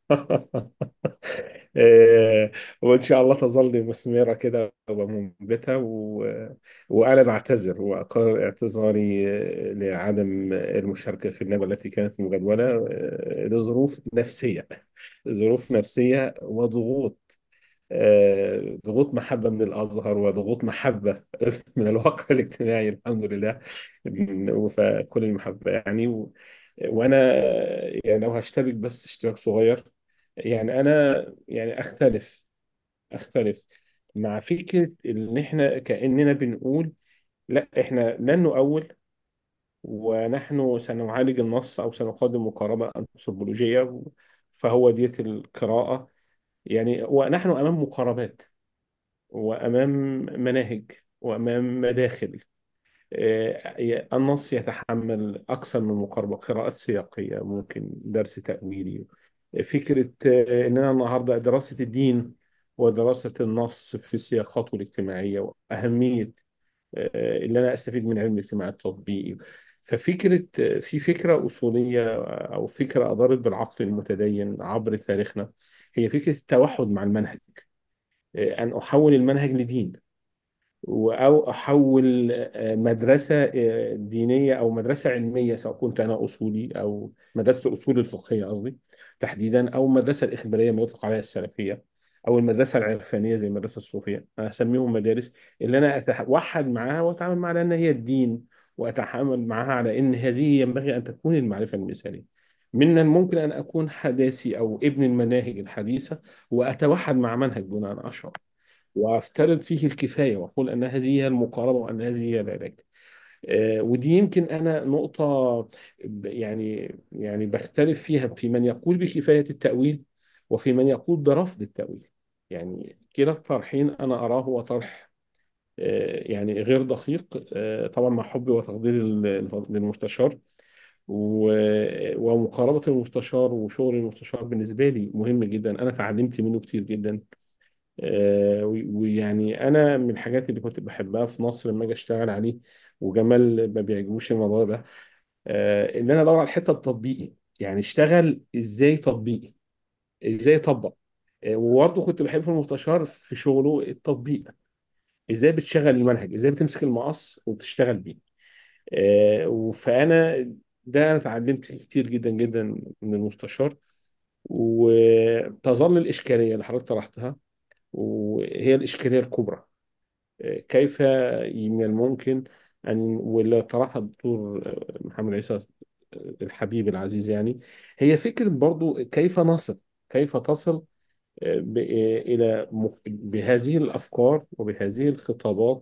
آه، وإن شاء الله تظل مثمرة كده ومنبتة و... وأنا بعتذر وأقرر اعتذاري آه، لعدم المشاركة في الندوة التي كانت مجدولة آه، لظروف نفسية ظروف نفسية وضغوط آه، ضغوط محبة من الأزهر وضغوط محبة من الواقع الاجتماعي الحمد لله فكل المحبة يعني و... وأنا يعني لو هشترك بس اشتراك صغير يعني أنا يعني أختلف أختلف مع فكرة إن إحنا كأننا بنقول لا إحنا لن نؤول ونحن سنعالج النص أو سنقدم مقاربة أنثروبولوجية فهو ديت القراءة يعني ونحن أمام مقاربات وأمام مناهج وأمام مداخل آه، النص يتحمل أكثر من مقاربة قراءات سياقية ممكن درس تأويلي فكرة آه، إن أنا النهاردة دراسة الدين ودراسة النص في سياقاته الاجتماعية وأهمية آه، اللي أنا أستفيد من علم الاجتماع التطبيقي ففكرة آه، في فكرة أصولية آه، أو فكرة أدارت بالعقل المتدين عبر تاريخنا هي فكرة التوحد مع المنهج آه، أن أحول المنهج لدين و- أو أحول آه، مدرسة آه، دينية أو مدرسة علمية سواء كنت أنا أصولي أو مدرسة الأصول الفقهية قصدي تحديدا أو المدرسة الإخبارية ما يطلق عليها السلفية أو المدرسة العرفانية زي المدرسة الصوفية أنا هسميهم مدارس اللي أنا أتوحد معاها وأتعامل معها على أن هي الدين وأتعامل معها على أن هذه ينبغي أن تكون المعرفة المثالية من الممكن أن أكون حداثي أو ابن المناهج الحديثة وأتوحد مع منهج دون أن أشعر وافترض فيه الكفايه واقول ان هذه هي المقاربه وان هذه هي العلاج آه، ودي يمكن انا نقطه ب- يعني يعني بختلف فيها في من يقول بكفايه التاويل وفي من يقول برفض التاويل يعني كلا الطرحين انا اراه هو طرح آه، يعني غير دقيق آه، طبعا مع حبي وتقديري لل- للمستشار و- ومقاربه المستشار وشغل المستشار بالنسبه لي مهم جدا انا تعلمت منه كتير جدا آه، و- ويعني انا من الحاجات اللي كنت بحبها في مصر لما اجي اشتغل عليه وجمال ما بيعجبوش الموضوع ده آه، ان انا ادور على الحته التطبيقي يعني اشتغل ازاي تطبيقي ازاي اطبق آه، وبرضه كنت بحب في المستشار في شغله التطبيق ازاي بتشغل المنهج ازاي بتمسك المقص وبتشتغل بيه آه، فانا ده انا اتعلمت كتير جدا جدا من المستشار وتظل الاشكاليه اللي حضرتك طرحتها وهي الإشكالية الكبرى كيف من الممكن أن واللي طرحها الدكتور محمد عيسى الحبيب العزيز يعني هي فكرة برضو كيف نصل كيف تصل ب- إلى م- بهذه الأفكار وبهذه الخطابات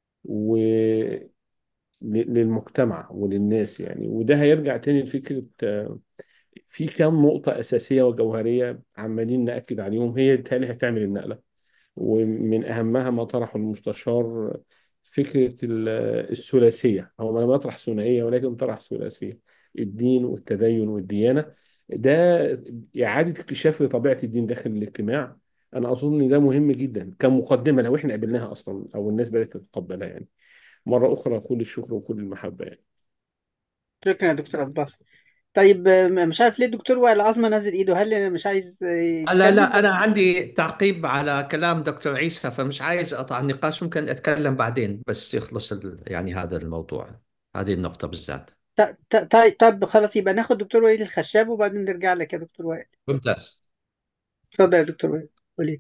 وللمجتمع وللناس يعني وده هيرجع تاني لفكرة في كام نقطة أساسية وجوهرية عمالين نأكد عليهم هي بالتالي هتعمل النقلة ومن أهمها ما طرحه المستشار فكرة ال- الثلاثية هو لم يطرح ثنائية ولكن طرح ثلاثية الدين والتدين والديانة ده إعادة اكتشاف لطبيعة الدين داخل الاجتماع أنا أظن إن ده مهم جدا كمقدمة لو إحنا قبلناها أصلا أو الناس بدأت تتقبلها يعني مرة أخرى كل الشكر وكل المحبة يعني شكرا يا دكتور عباس طيب آه، مش عارف ليه الدكتور وائل عظمة نازل ايده هل مش عايز آه، لا يتكلم لا أنا عندي تعقيب على كلام دكتور عيسى فمش عايز أقطع النقاش ممكن أتكلم بعدين بس يخلص ال... يعني هذا الموضوع هذه النقطة بالذات ط- ط- طيب طب خلاص يبقى ناخد دكتور وليد الخشاب وبعدين نرجع لك يا دكتور وائل ممتاز اتفضل يا دكتور وائل وليد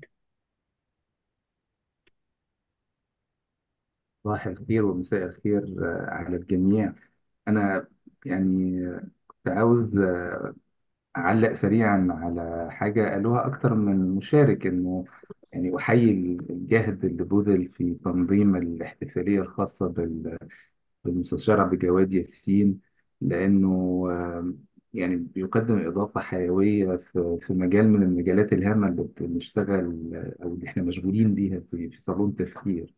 صباح الخير ومساء الخير آه، على الجميع أنا يعني آه، كنت عاوز آه، أعلق سريعا على حاجة قالوها أكتر من مشارك إنه يعني أحيي الجهد اللي بذل في تنظيم الاحتفالية الخاصة بال- بالمستشار عبد الجواد ياسين لأنه آه، يعني بيقدم إضافة حيوية في في مجال من المجالات الهامة اللي بنشتغل آه، أو اللي إحنا مشغولين بيها في في صالون تفكير.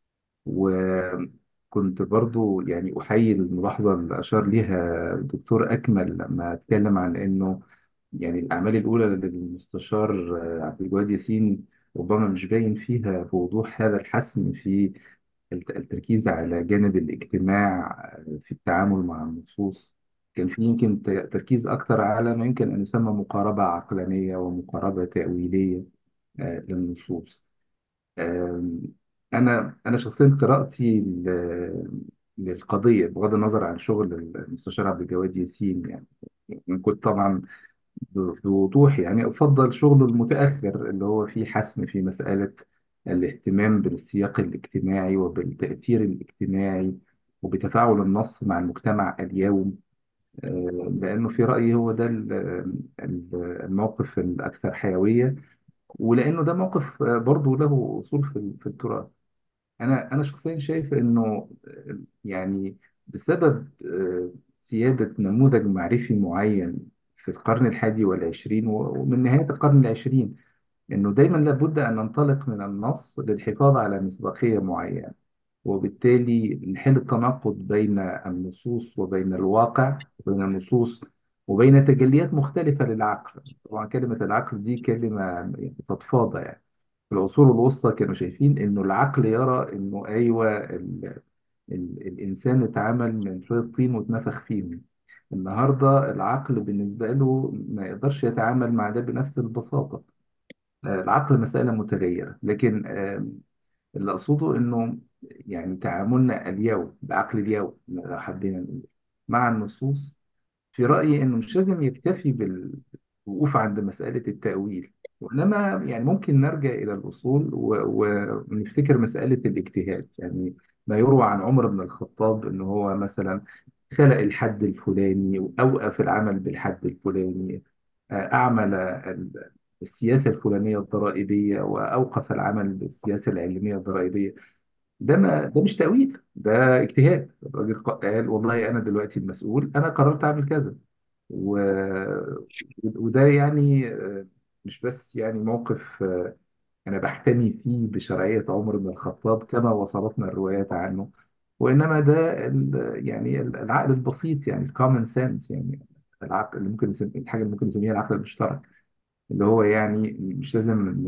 وكنت برضو يعني أحيي الملاحظة اللي أشار ليها الدكتور أكمل لما اتكلم عن إنه يعني الأعمال الأولى للمستشار آه، عبد الجواد ياسين ربما مش باين فيها بوضوح هذا الحسم في الت- التركيز على جانب الاجتماع آه، في التعامل مع النصوص كان في يمكن ت- تركيز أكثر على ما يمكن أن يسمى مقاربة عقلانية ومقاربة تأويلية آه، للنصوص آم، أنا أنا شخصيا قراءتي ل- للقضية بغض النظر عن شغل المستشار عبد الجواد ياسين يعني كنت طبعا ب- بوضوح يعني أفضل شغله المتأخر اللي هو فيه حسم في مسألة الاهتمام بالسياق الاجتماعي وبالتأثير الاجتماعي وبتفاعل النص مع المجتمع اليوم آه، لأنه في رأيي هو ده ال- ال- الموقف الأكثر حيوية ولأنه ده موقف آه، برضه له أصول في في التراث أنا أنا شخصيا شايف إنه آه، يعني بسبب آه، سيادة نموذج معرفي معين في القرن الحادي والعشرين و- ومن نهاية القرن العشرين إنه دايما لابد أن ننطلق من النص للحفاظ على مصداقية معينة وبالتالي نحل التناقض بين النصوص وبين الواقع وبين النصوص وبين تجليات مختلفة للعقل طبعا كلمة العقل دي كلمة يعني فضفاضة يعني في العصور الوسطى كانوا شايفين إنه العقل يرى إنه أيوه ال ال الإنسان اتعمل من شوية طين واتنفخ فيه النهاردة العقل بالنسبة له ما يقدرش يتعامل مع ده بنفس البساطة آه، العقل مسألة متغيرة لكن آه، اللي أقصده إنه يعني تعاملنا اليوم بعقل اليوم لو حبينا نقول مع النصوص في رأيي إنه مش لازم يكتفي بالوقوف عند مسألة التأويل وإنما يعني ممكن نرجع إلى الأصول و- ونفتكر مسألة الاجتهاد يعني ما يروى عن عمر بن الخطاب إن هو مثلا خلق الحد الفلاني وأوقف العمل بالحد الفلاني آه، أعمل ال- السياسة الفلانية الضرائبية وأوقف العمل بالسياسة العلمية الضرائبية ده ما ده مش تأويل ده اجتهاد الراجل قال والله أنا دلوقتي المسؤول أنا قررت أعمل كذا و... وده يعني آه، مش بس يعني موقف آه، أنا بحتمي فيه بشرعية عمر بن الخطاب كما وصلتنا الروايات عنه وإنما ده ال... يعني العقل البسيط يعني الكومن سنس يعني العقل اللي ممكن نسميه الحاجة اللي ممكن نسميها العقل المشترك اللي هو يعني مش لازم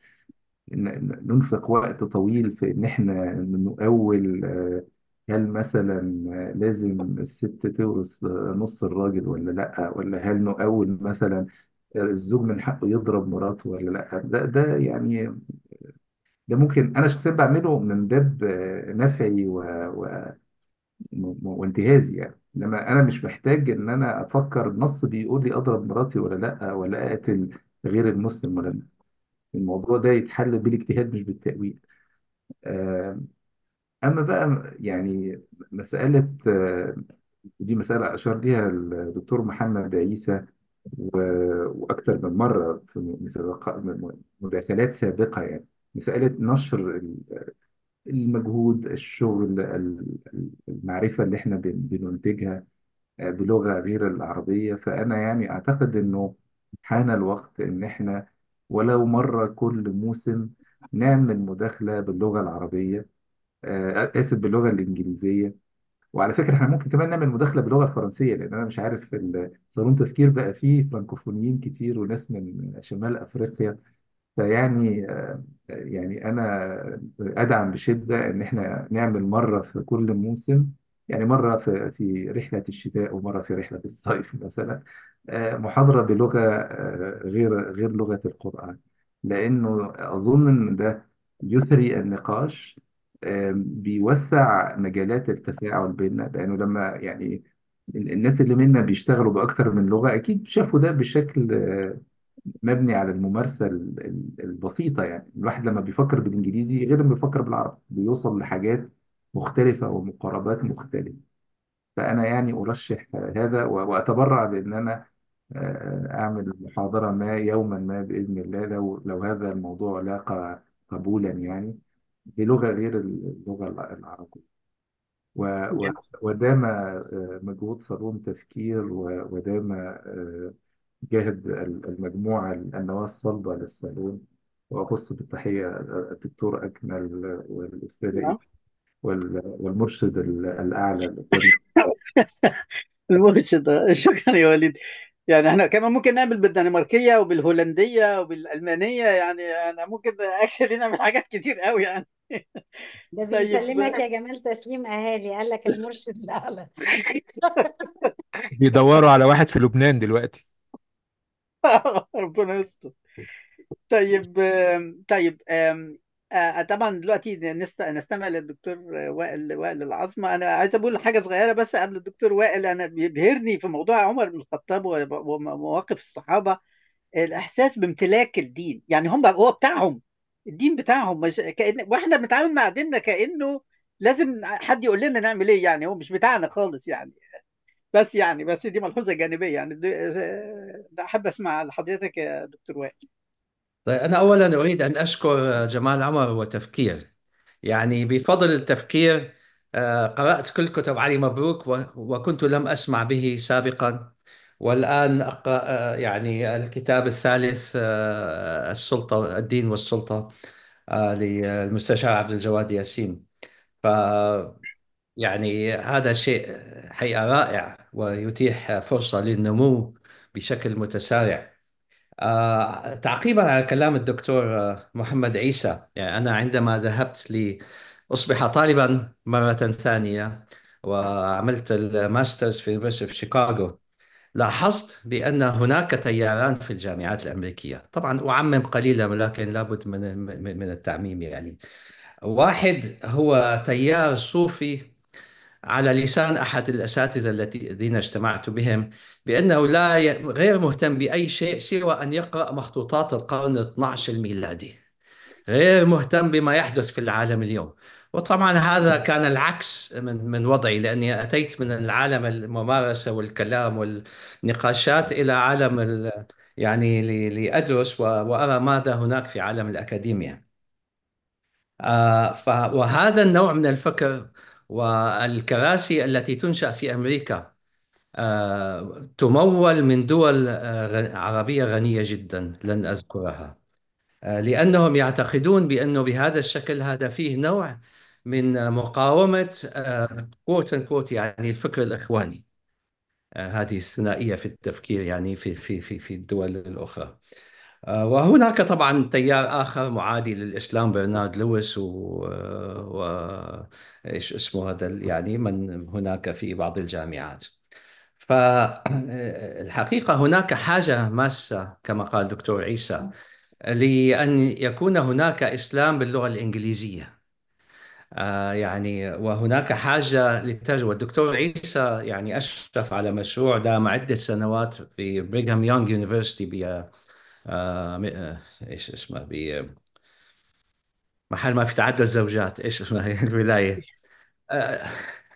ن- ننفق وقت طويل في إن إحنا نؤول آه، هل مثلا آه، لازم الست تورث آه، نص الراجل ولا لأ ولا هل نؤول مثلا آه، الزوج من حقه يضرب مراته ولا لأ ده ده يعني ده ممكن أنا شخصيا بعمله من باب آه، نفعي و... و... و- وانتهازي يعني إنما أنا مش محتاج إن أنا أفكر النص بيقول لي أضرب مراتي ولا لأ ولا أقتل غير المسلم ولا لأ الموضوع ده يتحل بالاجتهاد مش بالتأويل آه، أما بقى يعني مسألة آه، دي مسألة أشار ليها الدكتور محمد عيسى و- وأكثر من مرة في مسابقات- مداخلات سابقة يعني مسألة نشر ال- المجهود الشغل ال- المعرفة اللي احنا بن- بننتجها آه، بلغة غير العربية فأنا يعني أعتقد إنه حان الوقت إن احنا ولو مرة كل موسم نعمل مداخلة باللغة العربية آه، آسف باللغة الإنجليزية وعلى فكرة احنا ممكن كمان نعمل مداخلة باللغة الفرنسية لأن أنا مش عارف ال- صالون تفكير بقى فيه فرنكوفونيين كتير وناس من شمال أفريقيا فيعني آه، يعني أنا أدعم بشدة إن إحنا نعمل مرة في كل موسم يعني مرة في في رحلة الشتاء ومرة في رحلة الصيف مثلا آه، محاضرة بلغة آه، غير غير لغة القرآن لأنه أظن إن ده يثري النقاش آه، بيوسع مجالات التفاعل بيننا لأنه لما يعني الناس اللي منا بيشتغلوا بأكثر من لغة أكيد شافوا ده بشكل آه، مبني على الممارسة ال- ال- البسيطة يعني الواحد لما بيفكر بالإنجليزي غير لما بيفكر بالعربي بيوصل لحاجات مختلفة ومقاربات مختلفة فأنا يعني أرشح هذا و- وأتبرع بأن أنا آه، أعمل محاضرة ما يوما ما بإذن الله لو لو هذا الموضوع لاقى قبولا يعني بلغة غير اللغة العربية و- و- ودام آه، مجهود صالون تفكير و- ودام آه، جاهد المجموعة النواة الصلبة للصالون وأخص بالتحية الدكتور أكمل والأستاذ إيمان نعم وال- والمرشد الأعلى الأستاذ المرشد شكرا يا وليد يعني احنا كمان ممكن نعمل بالدنماركية وبالهولندية وبالألمانية يعني انا ممكن اكشلي نعمل حاجات كتير قوي يعني ده طيب بيسلمك يا جمال تسليم أهالي قال لك المرشد الأعلى بيدوروا على واحد في لبنان دلوقتي ربنا يستر طيب آم، طيب آم، آه، طبعا دلوقتي نست- نستمع للدكتور وائل وائل العظمة أنا عايز أقول حاجة صغيرة بس قبل الدكتور وائل أنا بيبهرني في موضوع عمر بن الخطاب و- ومواقف الصحابة الإحساس بامتلاك الدين يعني هم هو بتاعهم الدين بتاعهم مش كأن واحنا بنتعامل مع ديننا كأنه لازم حد يقول لنا نعمل إيه يعني هو مش بتاعنا خالص يعني بس يعني بس دي ملحوظة جانبية يعني ده ده أحب أسمع لحضرتك يا دكتور وائل طيب أنا أولا أريد أن أشكر جمال عمر وتفكير يعني بفضل التفكير آه، قرأت كل كتب علي مبروك و- وكنت لم أسمع به سابقا والآن أقرأ آه، يعني الكتاب الثالث آه، السلطة الدين والسلطة آه، للمستشار عبد الجواد ياسين يعني هذا شيء حقيقة رائع ويتيح فرصة للنمو بشكل متسارع آه، تعقيبا على كلام الدكتور آه، محمد عيسى يعني أنا عندما ذهبت لأصبح طالبا مرة ثانية وعملت الماسترز في University of شيكاغو لاحظت بأن هناك تياران في الجامعات الأمريكية طبعا أعمم قليلا ولكن لابد من من من التعميم يعني واحد هو تيار صوفي على لسان أحد الأساتذة التي- الذين اجتمعت بهم بأنه لا ي- غير مهتم بأي شيء سوى أن يقرأ مخطوطات القرن 12 الميلادي غير مهتم بما يحدث في العالم اليوم وطبعا هذا كان العكس من من وضعي لاني اتيت من العالم الممارسه والكلام والنقاشات الى عالم ال- يعني ل- لادرس و- وارى ماذا هناك في عالم الاكاديميا آه، ف وهذا النوع من الفكر والكراسي التي تنشأ في امريكا آه، تمول من دول آه، غ- عربيه غنيه جدا لن اذكرها لأنهم يعتقدون بأنه بهذا الشكل هذا فيه نوع من مقاومة كوت كوت يعني الفكر الإخواني آه، هذه الثنائية في التفكير يعني في في في في الدول الأخرى آه، وهناك طبعا تيار آخر معادي للإسلام برنارد لويس و, و... إيش اسمه هذا يعني من هناك في بعض الجامعات فالحقيقة هناك حاجة ماسة كما قال الدكتور عيسى لأن يكون هناك إسلام باللغة الإنجليزية آه يعني وهناك حاجة للترجمة الدكتور عيسى يعني أشرف على مشروع دام عدة سنوات في بريغهام يونغ يونيفرسيتي ب آه م- آه، إيش اسمه ب محل ما في تعدد زوجات إيش اسمها هي الولاية آه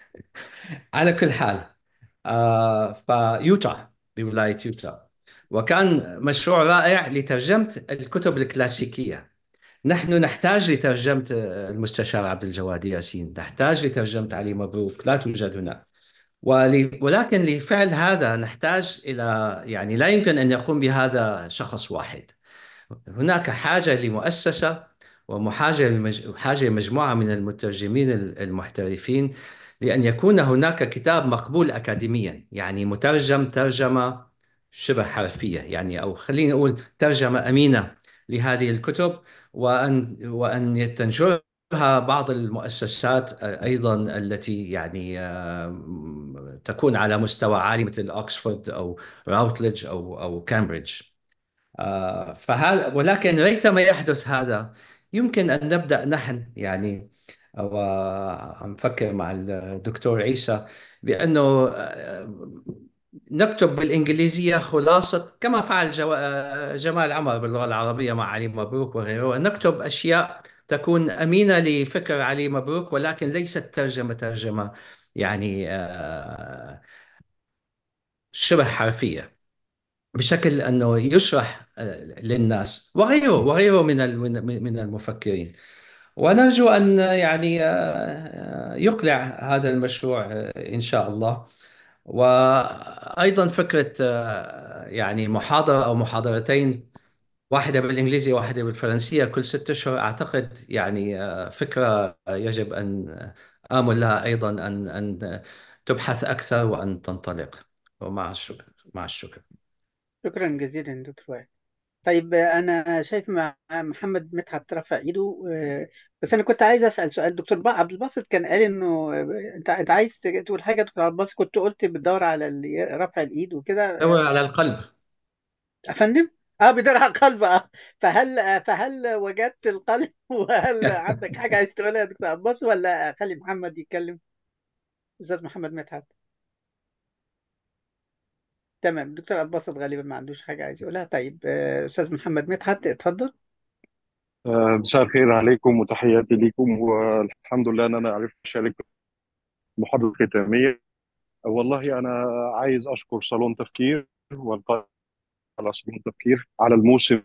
على كل حال آه فيوتا بولاية يوتا وكان مشروع رائع لترجمة الكتب الكلاسيكية نحن نحتاج لترجمة المستشار عبد الجواد ياسين نحتاج لترجمة علي مبروك لا توجد هنا ول- ولكن لفعل هذا نحتاج إلى يعني لا يمكن أن يقوم بهذا شخص واحد هناك حاجة لمؤسسة وحاجة لمج... حاجة لمجموعة من المترجمين المحترفين لأن يكون هناك كتاب مقبول أكاديميا يعني مترجم ترجمة شبه حرفية يعني أو خلينا نقول ترجمة أمينة لهذه الكتب وأن وأن تنشرها بعض المؤسسات أيضا التي يعني آه، تكون على مستوى عالي مثل أوكسفورد أو راوتليدج أو أو كامبريدج آه، فهذا ولكن ريثما يحدث هذا يمكن أن نبدأ نحن يعني وعم فكر مع الدكتور عيسى بأنه آه، نكتب بالإنجليزية خلاصة كما فعل جو- آه، جمال عمر باللغة العربية مع علي مبروك وغيره نكتب أشياء تكون أمينة لفكر علي مبروك ولكن ليست ترجمة ترجمة يعني آه، شبه حرفية بشكل انه يشرح آه، للناس وغيره وغيره من ال- من من المفكرين ونرجو ان يعني آه، يقلع هذا المشروع آه، ان شاء الله وايضا فكره آه، يعني محاضره او محاضرتين واحده بالانجليزيه واحده بالفرنسيه كل ست اشهر اعتقد يعني آه، فكره يجب ان امل لها ايضا ان ان تبحث اكثر وان تنطلق ومع الشكر مع الشكر شكرا جزيلا دكتور وائل طيب آه، أنا شايف مع محمد مدحت رفع إيده آه، بس أنا كنت عايز أسأل سؤال دكتور بقى عبد الباسط كان قال إنه آه، أنت أنت عايز تقول حاجة دكتور عبد الباسط كنت قلت بتدور على اللي رفع الإيد وكده دور آه، على القلب أفندم؟ أه بيدور على القلب أه فهل آه، فهل وجدت القلب وهل عندك حاجة عايز تقولها يا دكتور عبد الباسط ولا أخلي محمد يتكلم أستاذ محمد مدحت تمام دكتور عبد الباسط غالبا ما عندوش حاجة عايز يقولها طيب آه، أستاذ محمد مدحت اتفضل آه، مساء الخير عليكم وتحياتي لكم والحمد لله ان انا عرفت اشارك في المحاضره الختاميه والله انا عايز اشكر صالون تفكير والقائد على صالون تفكير على الموسم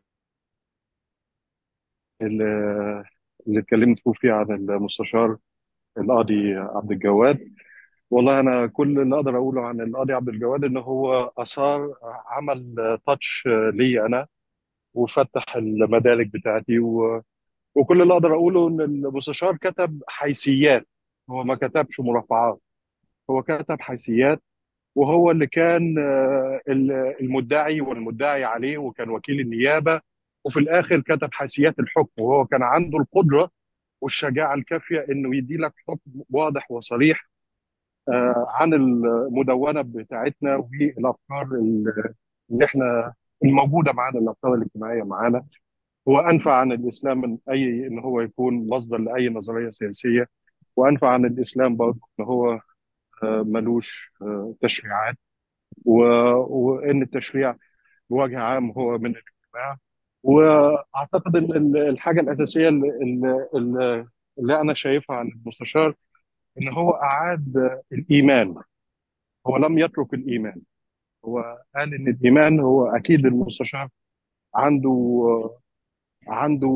اللي اللي اتكلمت فيه عن المستشار القاضي عبد الجواد والله انا كل اللي اقدر اقوله عن القاضي عبد الجواد ان هو اثار عمل تاتش لي انا وفتح المدارك بتاعتي و... وكل اللي اقدر اقوله ان المستشار كتب حيثيات هو ما كتبش مرافعات هو كتب حيثيات وهو اللي كان آه، ال- المدعي والمدعي عليه وكان وكيل النيابة وفي الآخر كتب حيثيات الحكم وهو كان عنده القدرة والشجاعة الكافية إنه يدي لك حكم واضح وصريح آه، عن المدونة بتاعتنا والأفكار اللي احنا الموجودة معانا الأفكار الاجتماعية معانا هو أنفع عن الإسلام من أي إن هو يكون مصدر لأي نظرية سياسية وأنفع عن الإسلام برضه إن هو آه، ملوش آه، تشريعات و... وان التشريع بوجه عام هو من الاجتماع واعتقد ان ال- الحاجه الاساسيه اللي, اللي, اللي انا شايفها عن المستشار ان هو اعاد الايمان هو لم يترك الايمان هو قال ان الايمان هو اكيد المستشار عنده عنده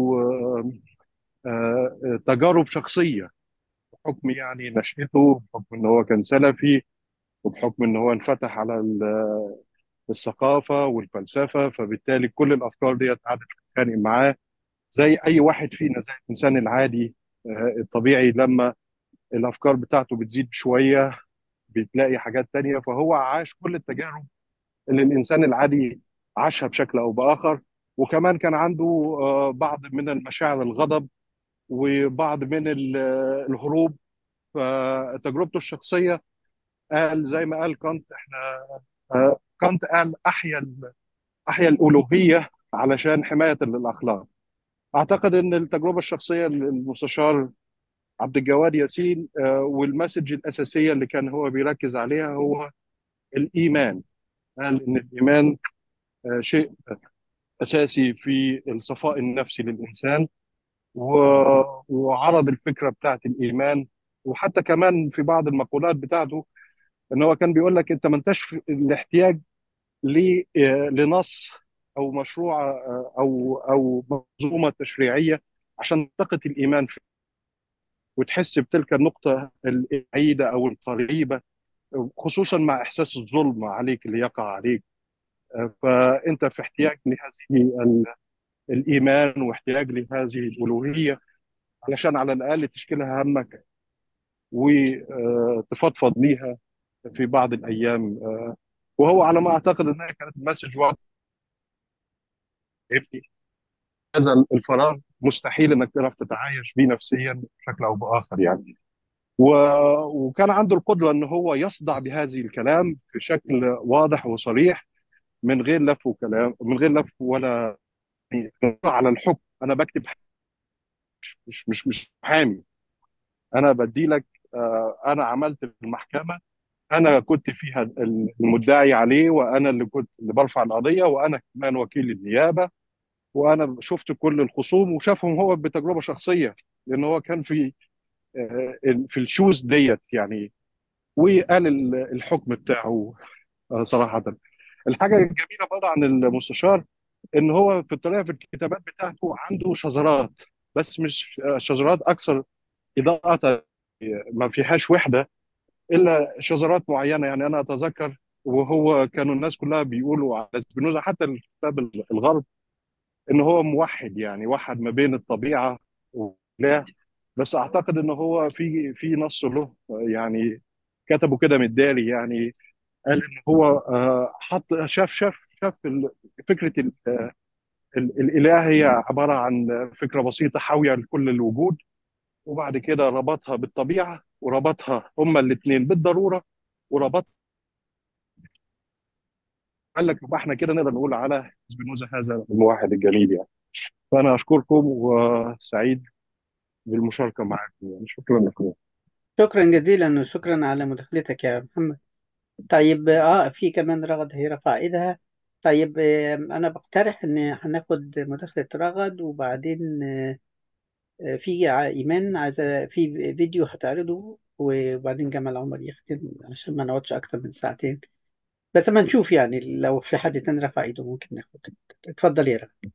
آه، تجارب شخصيه بحكم يعني نشأته بحكم ان هو كان سلفي وبحكم ان هو انفتح على ال- الثقافه والفلسفه فبالتالي كل الافكار دي قعدت تتخانق معاه زي اي واحد فينا زي الانسان العادي آه، الطبيعي لما الافكار بتاعته بتزيد شويه بتلاقي حاجات تانية فهو عاش كل التجارب اللي الانسان العادي عاشها بشكل او باخر وكمان كان عنده آه، بعض من المشاعر الغضب وبعض من ال- الهروب فتجربته الشخصيه قال زي ما قال كانت احنا آه، كانت قال احيا احيا الالوهيه علشان حمايه للاخلاق اعتقد ان التجربه الشخصيه للمستشار عبد الجواد ياسين آه، والمسج الاساسيه اللي كان هو بيركز عليها هو الايمان قال ان الايمان آه، شيء اساسي في الصفاء النفسي للانسان و- وعرض الفكره بتاعت الايمان وحتى كمان في بعض المقولات بتاعته ان هو كان بيقول لك انت ما انتش في الاحتياج ل- آه، لنص او مشروع آه، او او منظومه تشريعيه عشان تعتقد الايمان فيه وتحس بتلك النقطه البعيده او القريبه خصوصا مع احساس الظلم عليك اللي يقع عليك آه، فانت في احتياج لهذه ال- الايمان واحتياج لهذه الالوهيه علشان على الاقل تشكلها همك وتفضفض ليها في بعض الايام آه، وهو على ما اعتقد انها كانت مسج واضح هذا الفراغ مستحيل انك تعرف تتعايش بيه نفسيا بشكل او باخر يعني و... وكان عنده القدره ان هو يصدع بهذه الكلام بشكل واضح وصريح من غير لف وكلام من غير لف ولا يعني على الحكم انا بكتب مش مش مش محامي انا بدي لك آه، انا عملت المحكمه انا كنت فيها المدعي عليه وانا اللي كنت اللي برفع القضيه وانا كمان وكيل النيابه وانا شفت كل الخصوم وشافهم هو بتجربه شخصيه لان هو كان في آه، في الشوز ديت يعني وقال ال- الحكم بتاعه آه، صراحه الحاجه الجميله برضه عن المستشار ان هو في الطريقه في الكتابات بتاعته عنده شذرات بس مش آه، شذرات اكثر اضاءه ما فيهاش وحده الا شذرات معينه يعني انا اتذكر وهو كانوا الناس كلها بيقولوا على سبينوزا حتى الكتاب الغرب ان هو موحد يعني وحد ما بين الطبيعه والله بس اعتقد ان هو في في نص له يعني كتبه كده من الداري يعني قال ان هو آه، حط شاف شاف شاف ال- فكره ال- ال- الاله هي عباره عن فكره بسيطه حاويه لكل الوجود وبعد كده ربطها بالطبيعه وربطها هما الاثنين بالضروره وربط قال لك يبقى احنا كده نقدر نقول على سبينوزا هذا الموحد الجليل يعني فانا اشكركم وسعيد بالمشاركه معكم يعني شكرا لكم شكرا جزيلا وشكرا على مداخلتك يا محمد طيب اه في كمان رغد هي رفع ايدها طيب آه انا بقترح ان هناخد مداخلة رغد وبعدين آه آه، في ع- ايمان عايزة في فيديو هتعرضه وبعدين جمال عمر يختم عشان ما نقعدش اكتر من ساعتين بس ما نشوف يعني لو في حد تاني رفع ايده ممكن ناخد اتفضل يا رغد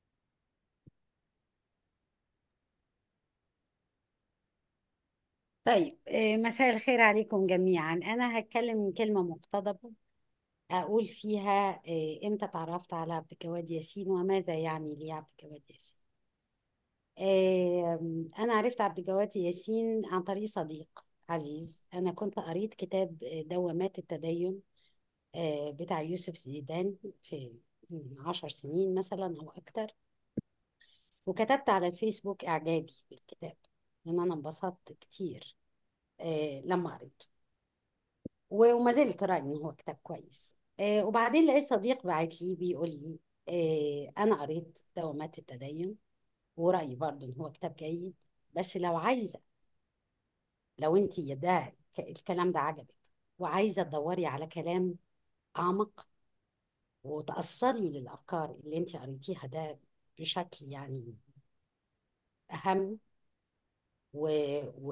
طيب آه، مساء الخير عليكم جميعا أنا هتكلم كلمة مقتضبة أقول فيها آه، إمتى تعرفت على عبد الجواد ياسين وماذا يعني لي عبد الجواد ياسين آم، أنا عرفت عبد الجواد ياسين عن طريق صديق عزيز أنا كنت قريت كتاب دوامات التدين آه، بتاع يوسف زيدان في من عشر سنين مثلا أو أكتر وكتبت على الفيسبوك إعجابي بالكتاب لأن أنا انبسطت كتير آه، لما قريته و- وما زلت رأيي إن هو كتاب كويس آه، وبعدين لقيت صديق بعت لي بيقول لي آه، أنا قريت دوامات التدين ورأيي برضو إن هو كتاب جيد بس لو عايزة لو أنت ده ك- الكلام ده عجبك وعايزة تدوري على كلام أعمق وتأثري للأفكار اللي أنت قريتيها ده بشكل يعني أهم و... و...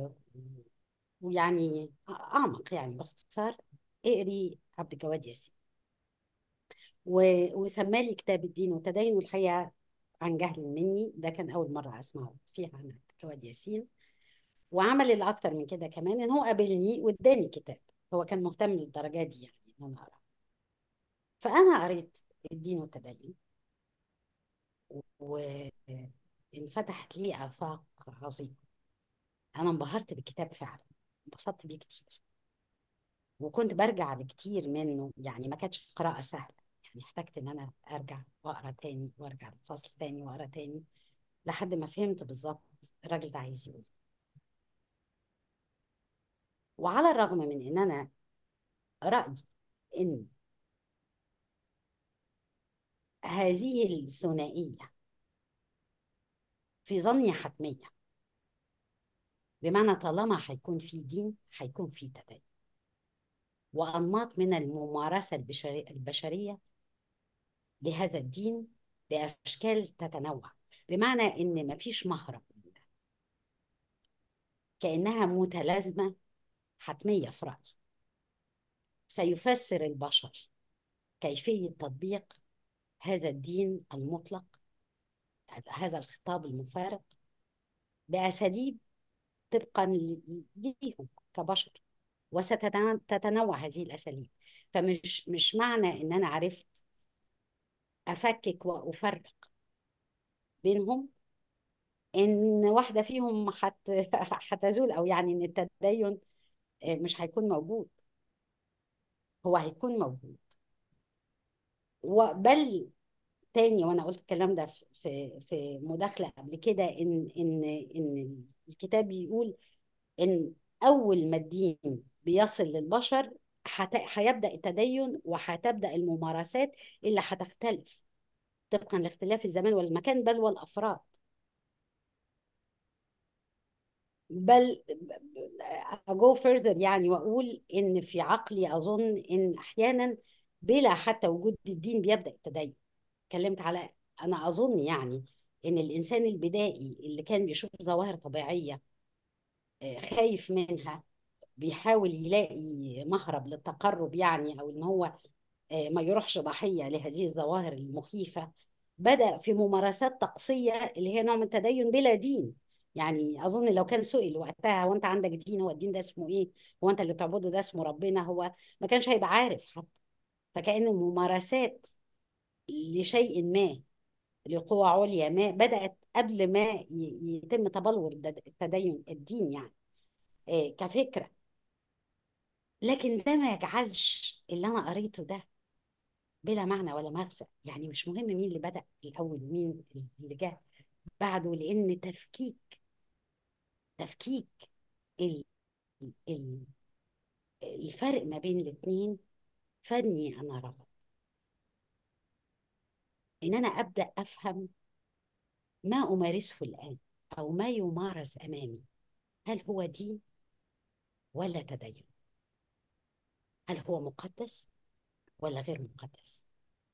ويعني أعمق يعني باختصار اقري عبد الجواد ياسين و... وسمالي كتاب الدين والتدين والحقيقة عن جهل مني ده كان أول مرة أسمعه فيها عن عبد الجواد ياسين وعمل اللي أكتر من كده كمان إن هو قابلني واداني كتاب هو كان مهتم للدرجة دي يعني إن أنا أقرأ فأنا قريت الدين والتدين وانفتحت لي آفاق عظيمة أنا انبهرت بالكتاب فعلا انبسطت بيه كتير وكنت برجع لكتير منه يعني ما كانتش قراءة سهلة يعني احتجت إن أنا أرجع وأقرأ تاني وأرجع لفصل تاني وأقرأ تاني لحد ما فهمت بالظبط الراجل ده عايز يقول وعلى الرغم من إن أنا رأيي إن هذه الثنائية في ظني حتمية بمعنى طالما هيكون في دين هيكون في تدين وأنماط من الممارسة البشري- البشرية لهذا الدين بأشكال تتنوع بمعنى إن مفيش مهرب من ده كأنها متلازمة حتمية في رأيي سيفسر البشر كيفية تطبيق هذا الدين المطلق هذا الخطاب المفارق بأساليب طبقا ل- ليهم كبشر وستتنوع هذه الأساليب فمش مش معنى إن أنا عرفت أفكك وأفرق بينهم إن واحدة فيهم حت هتزول أو يعني إن التدين مش هيكون موجود هو هيكون موجود وبل تاني وانا قلت الكلام ده في في في مداخله قبل كده ان ان ان الكتاب بيقول ان اول ما الدين بيصل للبشر هت- هيبدا التدين وهتبدا الممارسات اللي هتختلف طبقا لاختلاف الزمان والمكان بل والافراد بل أجو further يعني وأقول إن في عقلي أظن إن أحيانا بلا حتى وجود الدين بيبدأ التدين اتكلمت على أنا أظن يعني إن الإنسان البدائي اللي كان بيشوف ظواهر طبيعية آه، خايف منها بيحاول يلاقي مهرب للتقرب يعني أو إن هو آه، ما يروحش ضحية لهذه الظواهر المخيفة بدأ في ممارسات طقسية اللي هي نوع من التدين بلا دين يعني أظن لو كان سئل وقتها هو أنت عندك دين هو الدين ده اسمه إيه هو أنت اللي بتعبده ده اسمه ربنا هو ما كانش هيبقى عارف حتى فكأنه ممارسات لشيء ما لقوى عليا ما بدأت قبل ما ي- يتم تبلور الد- التدين الدين يعني آه، كفكرة لكن ده ما يجعلش اللي أنا قريته ده بلا معنى ولا مغزى يعني مش مهم مين اللي بدأ الأول ومين اللي جه بعده لأن تفكيك تفكيك ال- ال- الفرق ما بين الاتنين فادني أنا رغد إن أنا أبدأ أفهم ما أمارسه الآن أو ما يمارس أمامي هل هو دين ولا تدين هل هو مقدس ولا غير مقدس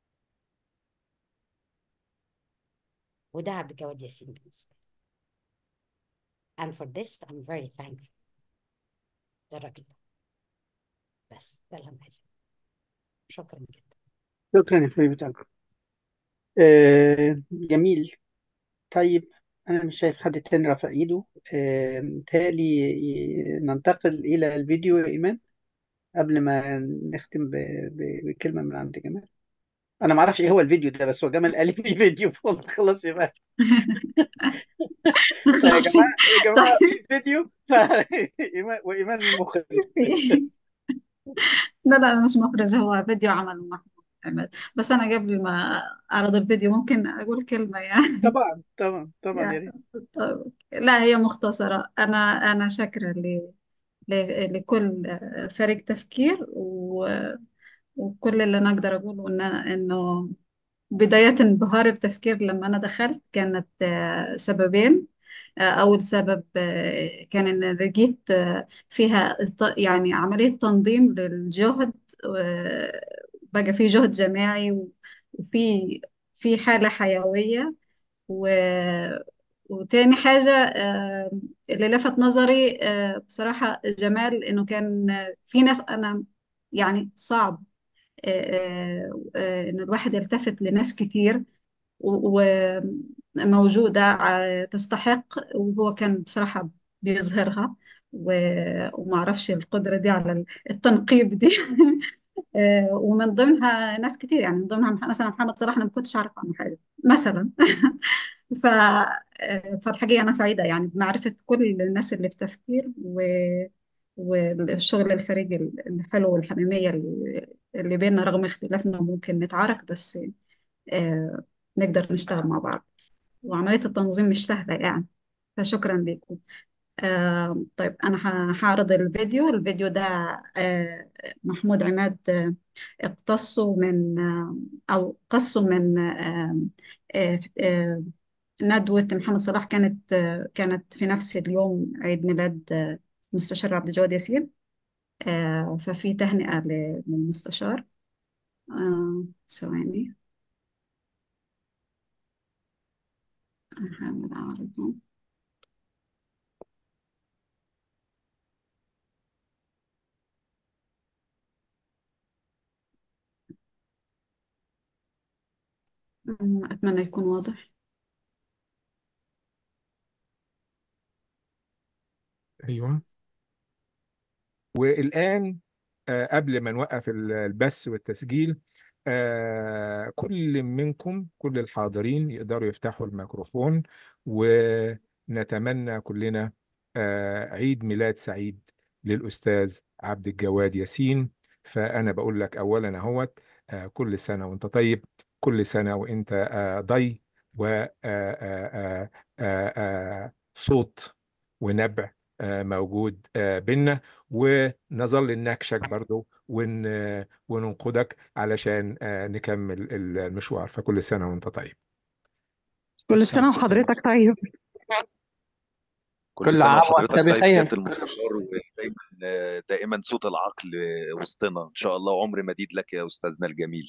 وده عبد الجواد ياسين بالنسبة لي and for this I'm very thankful للراجل ده بس ده اللي أنا عايزاه شكرا جدا شكرا يا حبيبة قلبي آه جميل طيب أنا مش شايف حد تاني رافع إيده آه متهيألي ي- ننتقل إلى الفيديو يا إيمان قبل ما نختم ب- ب- بكلمة من عند جمال انا ما اعرفش ايه هو الفيديو ده بس هو جمال قال لي في فيديو فقلت خلاص يبقى فيا خلاص جماعه يا جماعه طيب في فيديو ف... إيمان- وايمان المخرج لا لا مش مخرج هو فيديو عمل محمود عماد بس أنا قبل ما أعرض الفيديو ممكن أقول كلمة يعني طبعا طبعا طبعا يا يعني ريت طيب. لا هي مختصرة أنا أنا شاكرة ل- ل- لكل فريق تفكير و- وكل اللي أنا أقدر أقوله إن أنا- إنه بداية انبهاري بتفكير لما أنا دخلت كانت آه، سببين آه، أول سبب آه، كان إن لقيت آه، فيها ط- يعني عملية تنظيم للجهد آه، بقى في جهد جماعي و- وفي في حالة حيوية و وتاني حاجة آه، اللي لفت نظري آه، بصراحة جمال إنه كان آه، في ناس أنا يعني صعب آه، آه، آه، إن الواحد يلتفت لناس كتير و- وموجودة ع- تستحق وهو كان بصراحة بيظهرها و- ومعرفش القدرة دي على التنقيب دي آه، ومن ضمنها ناس كتير يعني من ضمنها مح- مثلا محمد صلاح أنا ما كنتش أعرف عنه حاجة مثلا ف آه، فالحقيقة أنا سعيدة يعني بمعرفة كل الناس اللي في تفكير و... والشغل الفريق الحلو والحميمية اللي اللي بيننا رغم اختلافنا ممكن نتعارك بس آه، نقدر نشتغل مع بعض وعملية التنظيم مش سهلة يعني فشكرا لكم آه، طيب أنا ه- هعرض الفيديو الفيديو ده آه، محمود عماد آه، اقتصه من آه، أو قصه من آه، آه، آه، ندوة محمد صلاح كانت آه، كانت في نفس اليوم عيد ميلاد آه، المستشار عبد الجواد ياسين آه، ففي تهنئة ل- للمستشار آه، ثواني أحاول أعرضه آه، أتمنى يكون واضح ايوه والآن آه، قبل ما نوقف ال- البث والتسجيل آه، كل منكم كل الحاضرين يقدروا يفتحوا الميكروفون ونتمنى كلنا آه، عيد ميلاد سعيد للأستاذ عبد الجواد ياسين فأنا بقول لك أولا أهوت آه، كل سنة وأنت طيب كل سنة وأنت آه، ضي وصوت ونبع آه، موجود آه، بينا ونظل نناقشك برضو ون وننقدك علشان آه، نكمل المشوار فكل سنة وانت طيب كل سنة وحضرتك طيب كل كل سنة عام وحضرتك وانت طيب بخير سيادة المستشار ودايما دائما صوت العقل وسطنا إن شاء الله وعمر مديد لك يا أستاذنا الجميل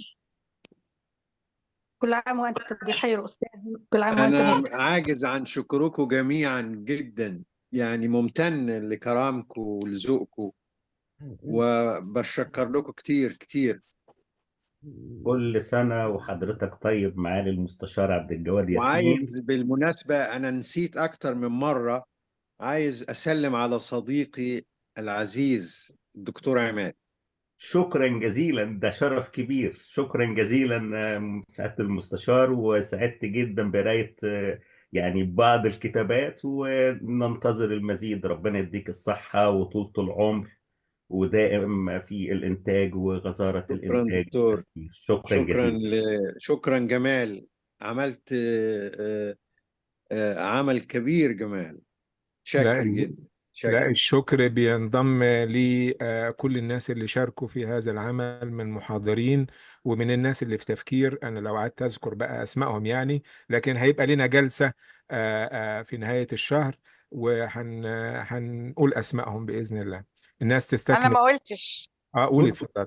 كل عام وأنت بخير أستاذ كل عام وأنت أنا بخير عاجز عن شكركم جميعا جدا يعني ممتن لكرامكم ولذوقكم وبشكر لكم كتير كتير كل سنة وحضرتك طيب معالي المستشار عبد الجواد ياسين وعايز بالمناسبة أنا نسيت أكتر من مرة عايز أسلم على صديقي العزيز الدكتور عماد شكرا جزيلا ده شرف كبير شكرا جزيلا آه، سعادة المستشار وسعدت جدا بقراية آه، يعني بعض الكتابات وننتظر المزيد ربنا يديك الصحة وطولة العمر ودائم في الإنتاج وغزارة شكرا الإنتاج دكتور والتفكير شكرا شكرا جزيلا ل... شكرا جمال عملت آه، آه، آه، عمل كبير جمال لا شاكر جدا لا شاكر الشكر بينضم لكل الناس اللي شاركوا في هذا العمل من محاضرين ومن الناس اللي في تفكير أنا لو قعدت أذكر بقى أسمائهم يعني لكن هيبقى لنا جلسة آه، آه، في نهاية الشهر وهنقول أسمائهم بإذن الله الناس انا تستكمل ما قلتش اه قولي اتفضل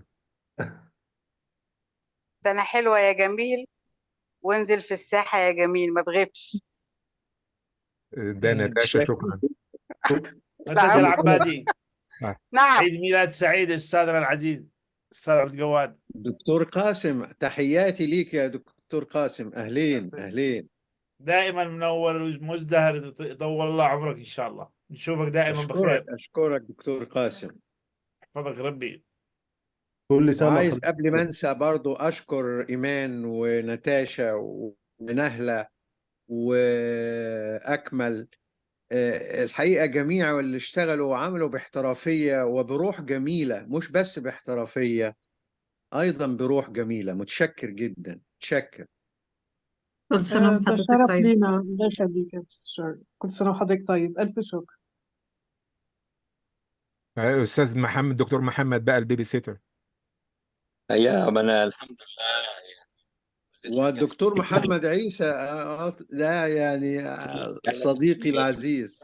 سنة حلوة يا جميل وانزل في الساحة يا جميل ما تغيبش ده نتاشا شاكر شكرا نتاشا العفو العبادي آه. نعم عيد ميلاد سعيد استاذنا العزيز استاذ عبد الجواد دكتور قاسم تحياتي ليك يا دكتور قاسم أهلين أهلين دائما منور ومزدهر طول الله عمرك ان شاء الله نشوفك دائما أشكرك بخير أشكرك دكتور قاسم يحفظك ربي كل سنة وعايز وحضرتك قبل ما انسى برضو اشكر ايمان ونتاشا ونهلة واكمل آه، الحقيقة جميع اللي اشتغلوا وعملوا باحترافية وبروح جميلة مش بس باحترافية أيضا بروح جميلة متشكر جدا متشكر كل سنة آه، ده وحضرتك شرف طيب لينا الله يخليك يا مستشار كل سنة وحضرتك طيب ألف شكر آه، استاذ محمد دكتور محمد بقى البيبي سيتر يا ما انا الحمد لله والدكتور محمد عيسى آه، آه، ده يعني آه، صديقي العزيز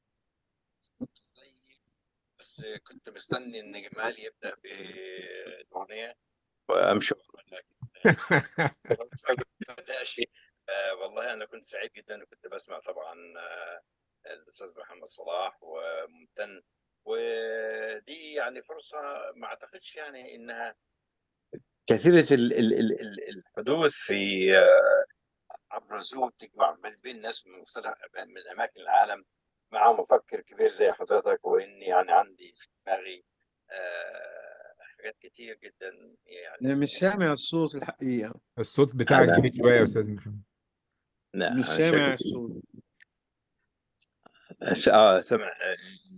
بس كنت مستني ان جمال يبدا بالاغنيه وامشي ورا، لكن ما بداش آه، والله انا كنت سعيد جدا وكنت بسمع طبعا آه، الاستاذ محمد صلاح وممتن ودي يعني فرصه ما اعتقدش يعني انها كثيره ال- ال- ال- ال- الحدوث في آه، عبر زوم تجمع ما بين ناس من مختلف من اماكن العالم مع مفكر كبير زي حضرتك واني يعني عندي في دماغي آه، حاجات كتير جدا يعني أنا مش سامع الصوت الحقيقة الصوت بتاعك أنا بعيد شويه يا استاذ محمد لا مش أنا سامع شاكك الصوت اه سمع آه،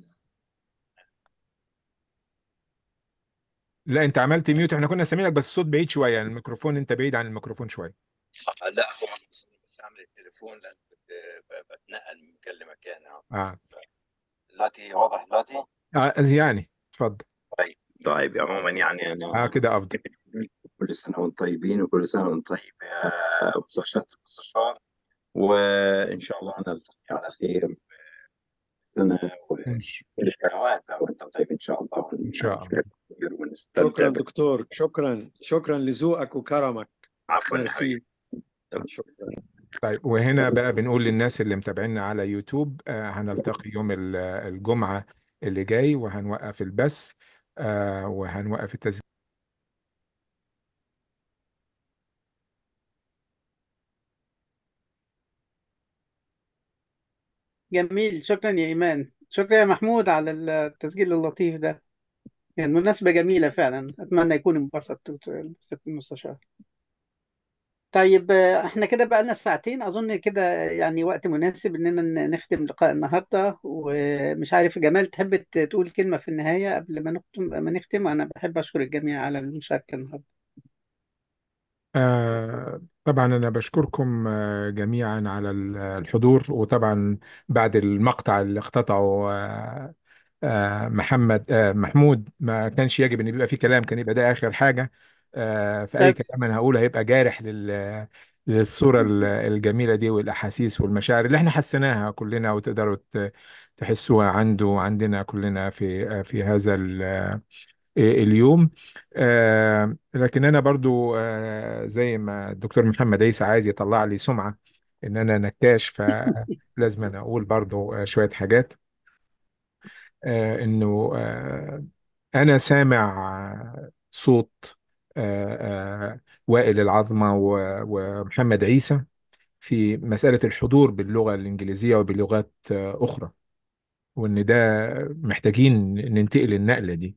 لا انت عملت ميوت احنا كنا سامعينك بس الصوت بعيد شويه يعني الميكروفون انت بعيد عن الميكروفون شويه لا هو بس بستعمل التليفون لان كنت ب- بتنقل من مكان لمكان آه. اه, دلوقتي واضح دلوقتي آه يعني اتفضل طيب طيب عموما يعني اه انا كده افضل كل سنه وانتم طيبين وكل سنه وانتم طيب يا مستشار المستشار وان شاء الله نلتقي على خير سنه ان ش- وكل سنوات بقى وانتم طيب ان شاء الله إن شاء الله شكرا ونستمتع بك. دكتور شكرا شكرا لذوقك وكرمك عفوا يا حبيبي ميرسي شكرا طيب وهنا بقى بنقول للناس اللي متابعينا على يوتيوب آه هنلتقي يوم ال- الجمعة اللي جاي وهنوقف البث آه وهنوقف التسجيل جميل شكرا يا إيمان شكرا يا محمود على التسجيل اللطيف ده يعني مناسبة جميلة فعلا أتمنى يكون انبسط انبسط المستشار طيب آه، احنا كده بقى لنا ساعتين أظن كده يعني وقت مناسب إننا ن- نختم لقاء النهاردة ومش عارف جمال تحب ت- تقول كلمة في النهاية قبل ما نختم ما نختم أنا بحب أشكر الجميع على المشاركة النهاردة آه طبعا أنا بشكركم آه جميعا على ال- الحضور وطبعا بعد المقطع اللي اقتطعه آه آه محمد آه محمود ما كانش يجب ان يبقى فيه كلام كان يبقى ده اخر حاجه آه فاي بس كلام انا هقوله هيبقى جارح لل للصوره ال- الجميله دي والاحاسيس والمشاعر اللي احنا حسيناها كلنا وتقدروا ت- تحسوها عنده وعندنا كلنا في في هذا ال- اليوم آه لكن انا برضو آه زي ما الدكتور محمد عيسى عايز يطلع لي سمعه ان انا نكاش فلازم انا اقول برضو آه، شويه حاجات آه انه آه انا سامع آه صوت آه آه وائل العظمة و- ومحمد عيسى في مسألة الحضور باللغة الإنجليزية وبلغات آه أخرى وإن ده محتاجين ننتقل النقلة دي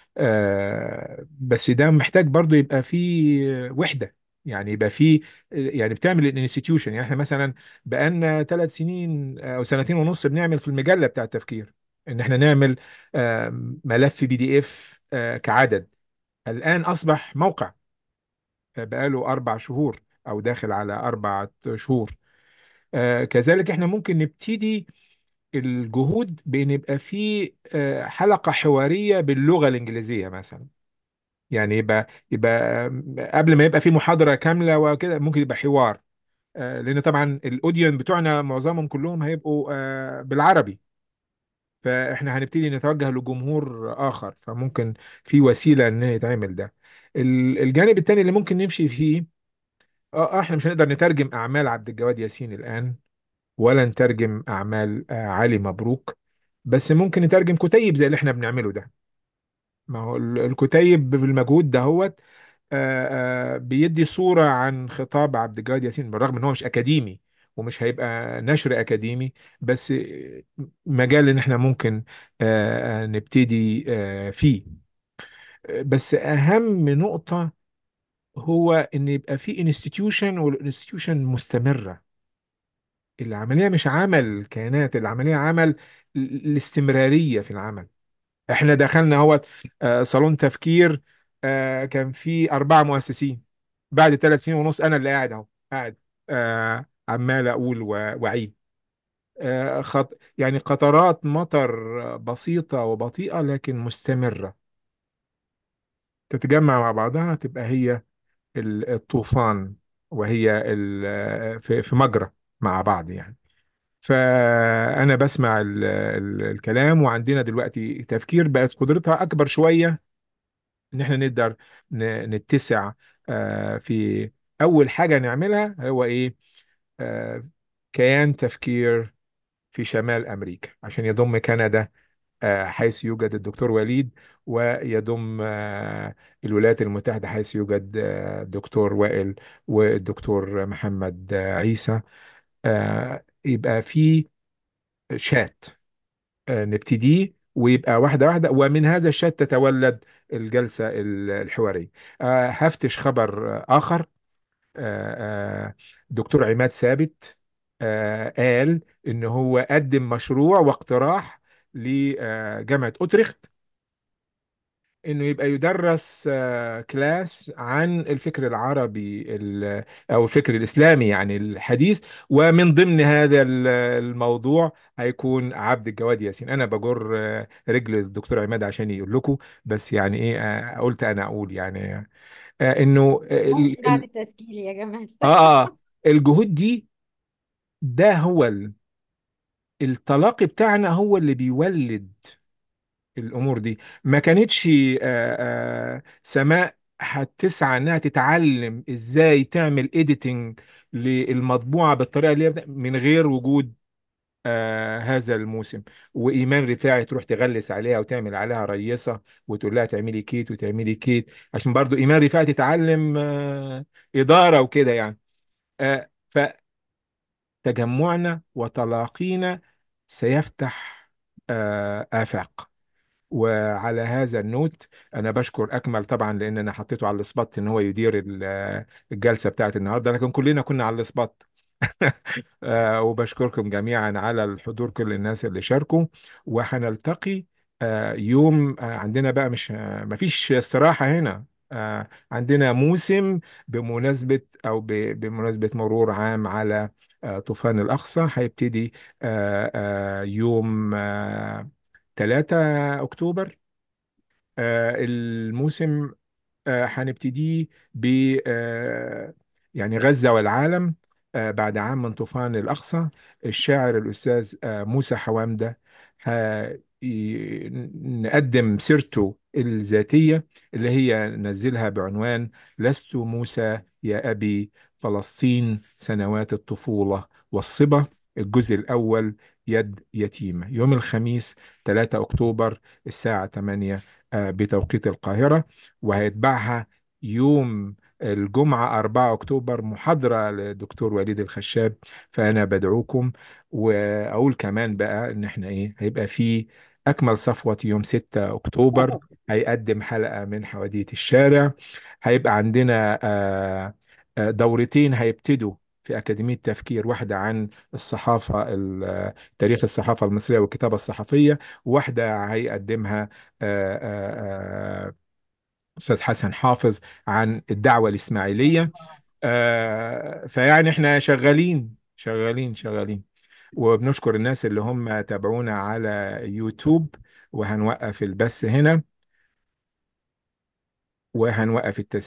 آه بس ده محتاج برضو يبقى فيه وحدة يعني يبقى فيه يعني بتعمل الانستتيوشن يعني احنا مثلا بقالنا ثلاث سنين او سنتين ونص بنعمل في المجلة بتاع التفكير ان احنا نعمل آه ملف بي دي اف آه كعدد الآن أصبح موقع آه بقاله أربع شهور أو داخل على أربعة شهور آه كذلك احنا ممكن نبتدي الجهود بأن يبقى في آه حلقة حوارية باللغة الإنجليزية مثلا يعني يبقى يبقى قبل ما يبقى في محاضرة كاملة وكده ممكن يبقى حوار آه، لأن طبعا الأوديون بتوعنا معظمهم كلهم هيبقوا آه، بالعربي فإحنا هنبتدي نتوجه لجمهور آخر فممكن في وسيلة إن يتعمل ده ال- الجانب التاني اللي ممكن نمشي فيه اه آه، احنا مش هنقدر نترجم أعمال عبد الجواد ياسين الآن ولا نترجم أعمال آه، علي مبروك بس ممكن نترجم كتيب زي اللي احنا بنعمله ده ما هو ال- الكتيب بالمجهود دهوت آه، آه، بيدي صورة عن خطاب عبد الجواد ياسين بالرغم ان هو مش اكاديمي ومش هيبقى نشر اكاديمي بس آه، مجال ان احنا ممكن آه، آه، نبتدي آه، فيه بس اهم نقطة هو ان يبقى في انستتيوشن والانستتيوشن مستمرة العملية مش عمل كيانات العملية عمل ال- الاستمرارية في العمل احنا دخلنا هو آه، صالون تفكير آه، كان فيه أربعة مؤسسين بعد ثلاث سنين ونص أنا اللي قاعد أهو قاعد آه، عمال أقول و- وأعيد آه، خط يعني قطرات مطر بسيطة وبطيئة لكن مستمرة تتجمع مع بعضها تبقى هي ال- الطوفان وهي ال- في في مجرى مع بعض يعني فأنا بسمع ال ال الكلام وعندنا دلوقتي تفكير بقت قدرتها أكبر شوية إن إحنا نقدر ن- نتسع آه، في أول حاجة نعملها هو إيه آه، كيان تفكير في شمال أمريكا عشان يضم كندا آه، حيث يوجد الدكتور وليد ويضم آه، الولايات المتحدة حيث يوجد آه، الدكتور وائل والدكتور محمد آه، عيسى آه، يبقى في شات آه، نبتديه ويبقى واحدة واحدة ومن هذا الشات تتولد الجلسة ال- الحوارية آه، هفتش خبر آه، آخر آه، آه، دكتور عماد ثابت آه، قال إن هو قدم مشروع واقتراح لجامعة أوتريخت انه يبقى يدرس آه، كلاس عن الفكر العربي ال- او الفكر الاسلامي يعني الحديث ومن ضمن هذا ال- الموضوع هيكون عبد الجواد ياسين انا بجر آه، رجل الدكتور عماد عشان يقول لكم بس يعني ايه آه، قلت انا اقول يعني آه، انه ممكن ال- بعد ال- التسجيل يا جمال اه اه الجهود دي ده هو ال- التلاقي بتاعنا هو اللي بيولد الامور دي ما كانتش آه، آه، سماء هتسعى انها تتعلم ازاي تعمل اديتنج للمطبوعه بالطريقه اللي هي بتا- من غير وجود آه هذا الموسم وايمان رفاعي تروح تغلس عليها وتعمل عليها ريصه وتقول لها تعملي كيت وتعملي كيت عشان برضو ايمان رفاعي تتعلم آه اداره وكده يعني آه فتجمعنا وتلاقينا سيفتح آه آفاق وعلى هذا النوت انا بشكر اكمل طبعا لان انا حطيته على السبوت ان هو يدير ال- الجلسه بتاعت النهارده لكن كلنا كنا على السبوت آه، وبشكركم جميعا على الحضور كل الناس اللي شاركوا وهنلتقي آه، يوم آه، عندنا بقى مش آه، مفيش استراحه هنا آه، عندنا موسم بمناسبه او ب- بمناسبه مرور عام على آه، طوفان الأقصى هيبتدي آه، آه، يوم آه، 3 أكتوبر آه، الموسم آه، هنبتديه ب آه، يعني غزة والعالم آه، بعد عام من طوفان الأقصى الشاعر الأستاذ آه، موسى حوامدة ه- ي- نقدم سيرته الذاتية اللي هي نزلها بعنوان لست موسى يا أبي فلسطين سنوات الطفولة والصبا الجزء الأول يد يتيمة يوم الخميس 3 أكتوبر الساعة 8 آه، بتوقيت القاهرة وهيتبعها يوم الجمعة 4 أكتوبر محاضرة للدكتور وليد الخشاب فأنا بدعوكم وأقول كمان بقى إن إحنا إيه هيبقى في أكمل صفوة يوم 6 أكتوبر هيقدم حلقة من حواديت الشارع هيبقى عندنا آه، آه، دورتين هيبتدوا في أكاديمية تفكير واحدة عن الصحافة ال- تاريخ الصحافة المصرية والكتابة الصحفية واحدة هيقدمها آه، آه، آه، أستاذ حسن حافظ عن الدعوة الإسماعيلية آه، فيعني احنا شغالين شغالين شغالين وبنشكر الناس اللي هم تابعونا على يوتيوب وهنوقف البث هنا وهنوقف التسجيل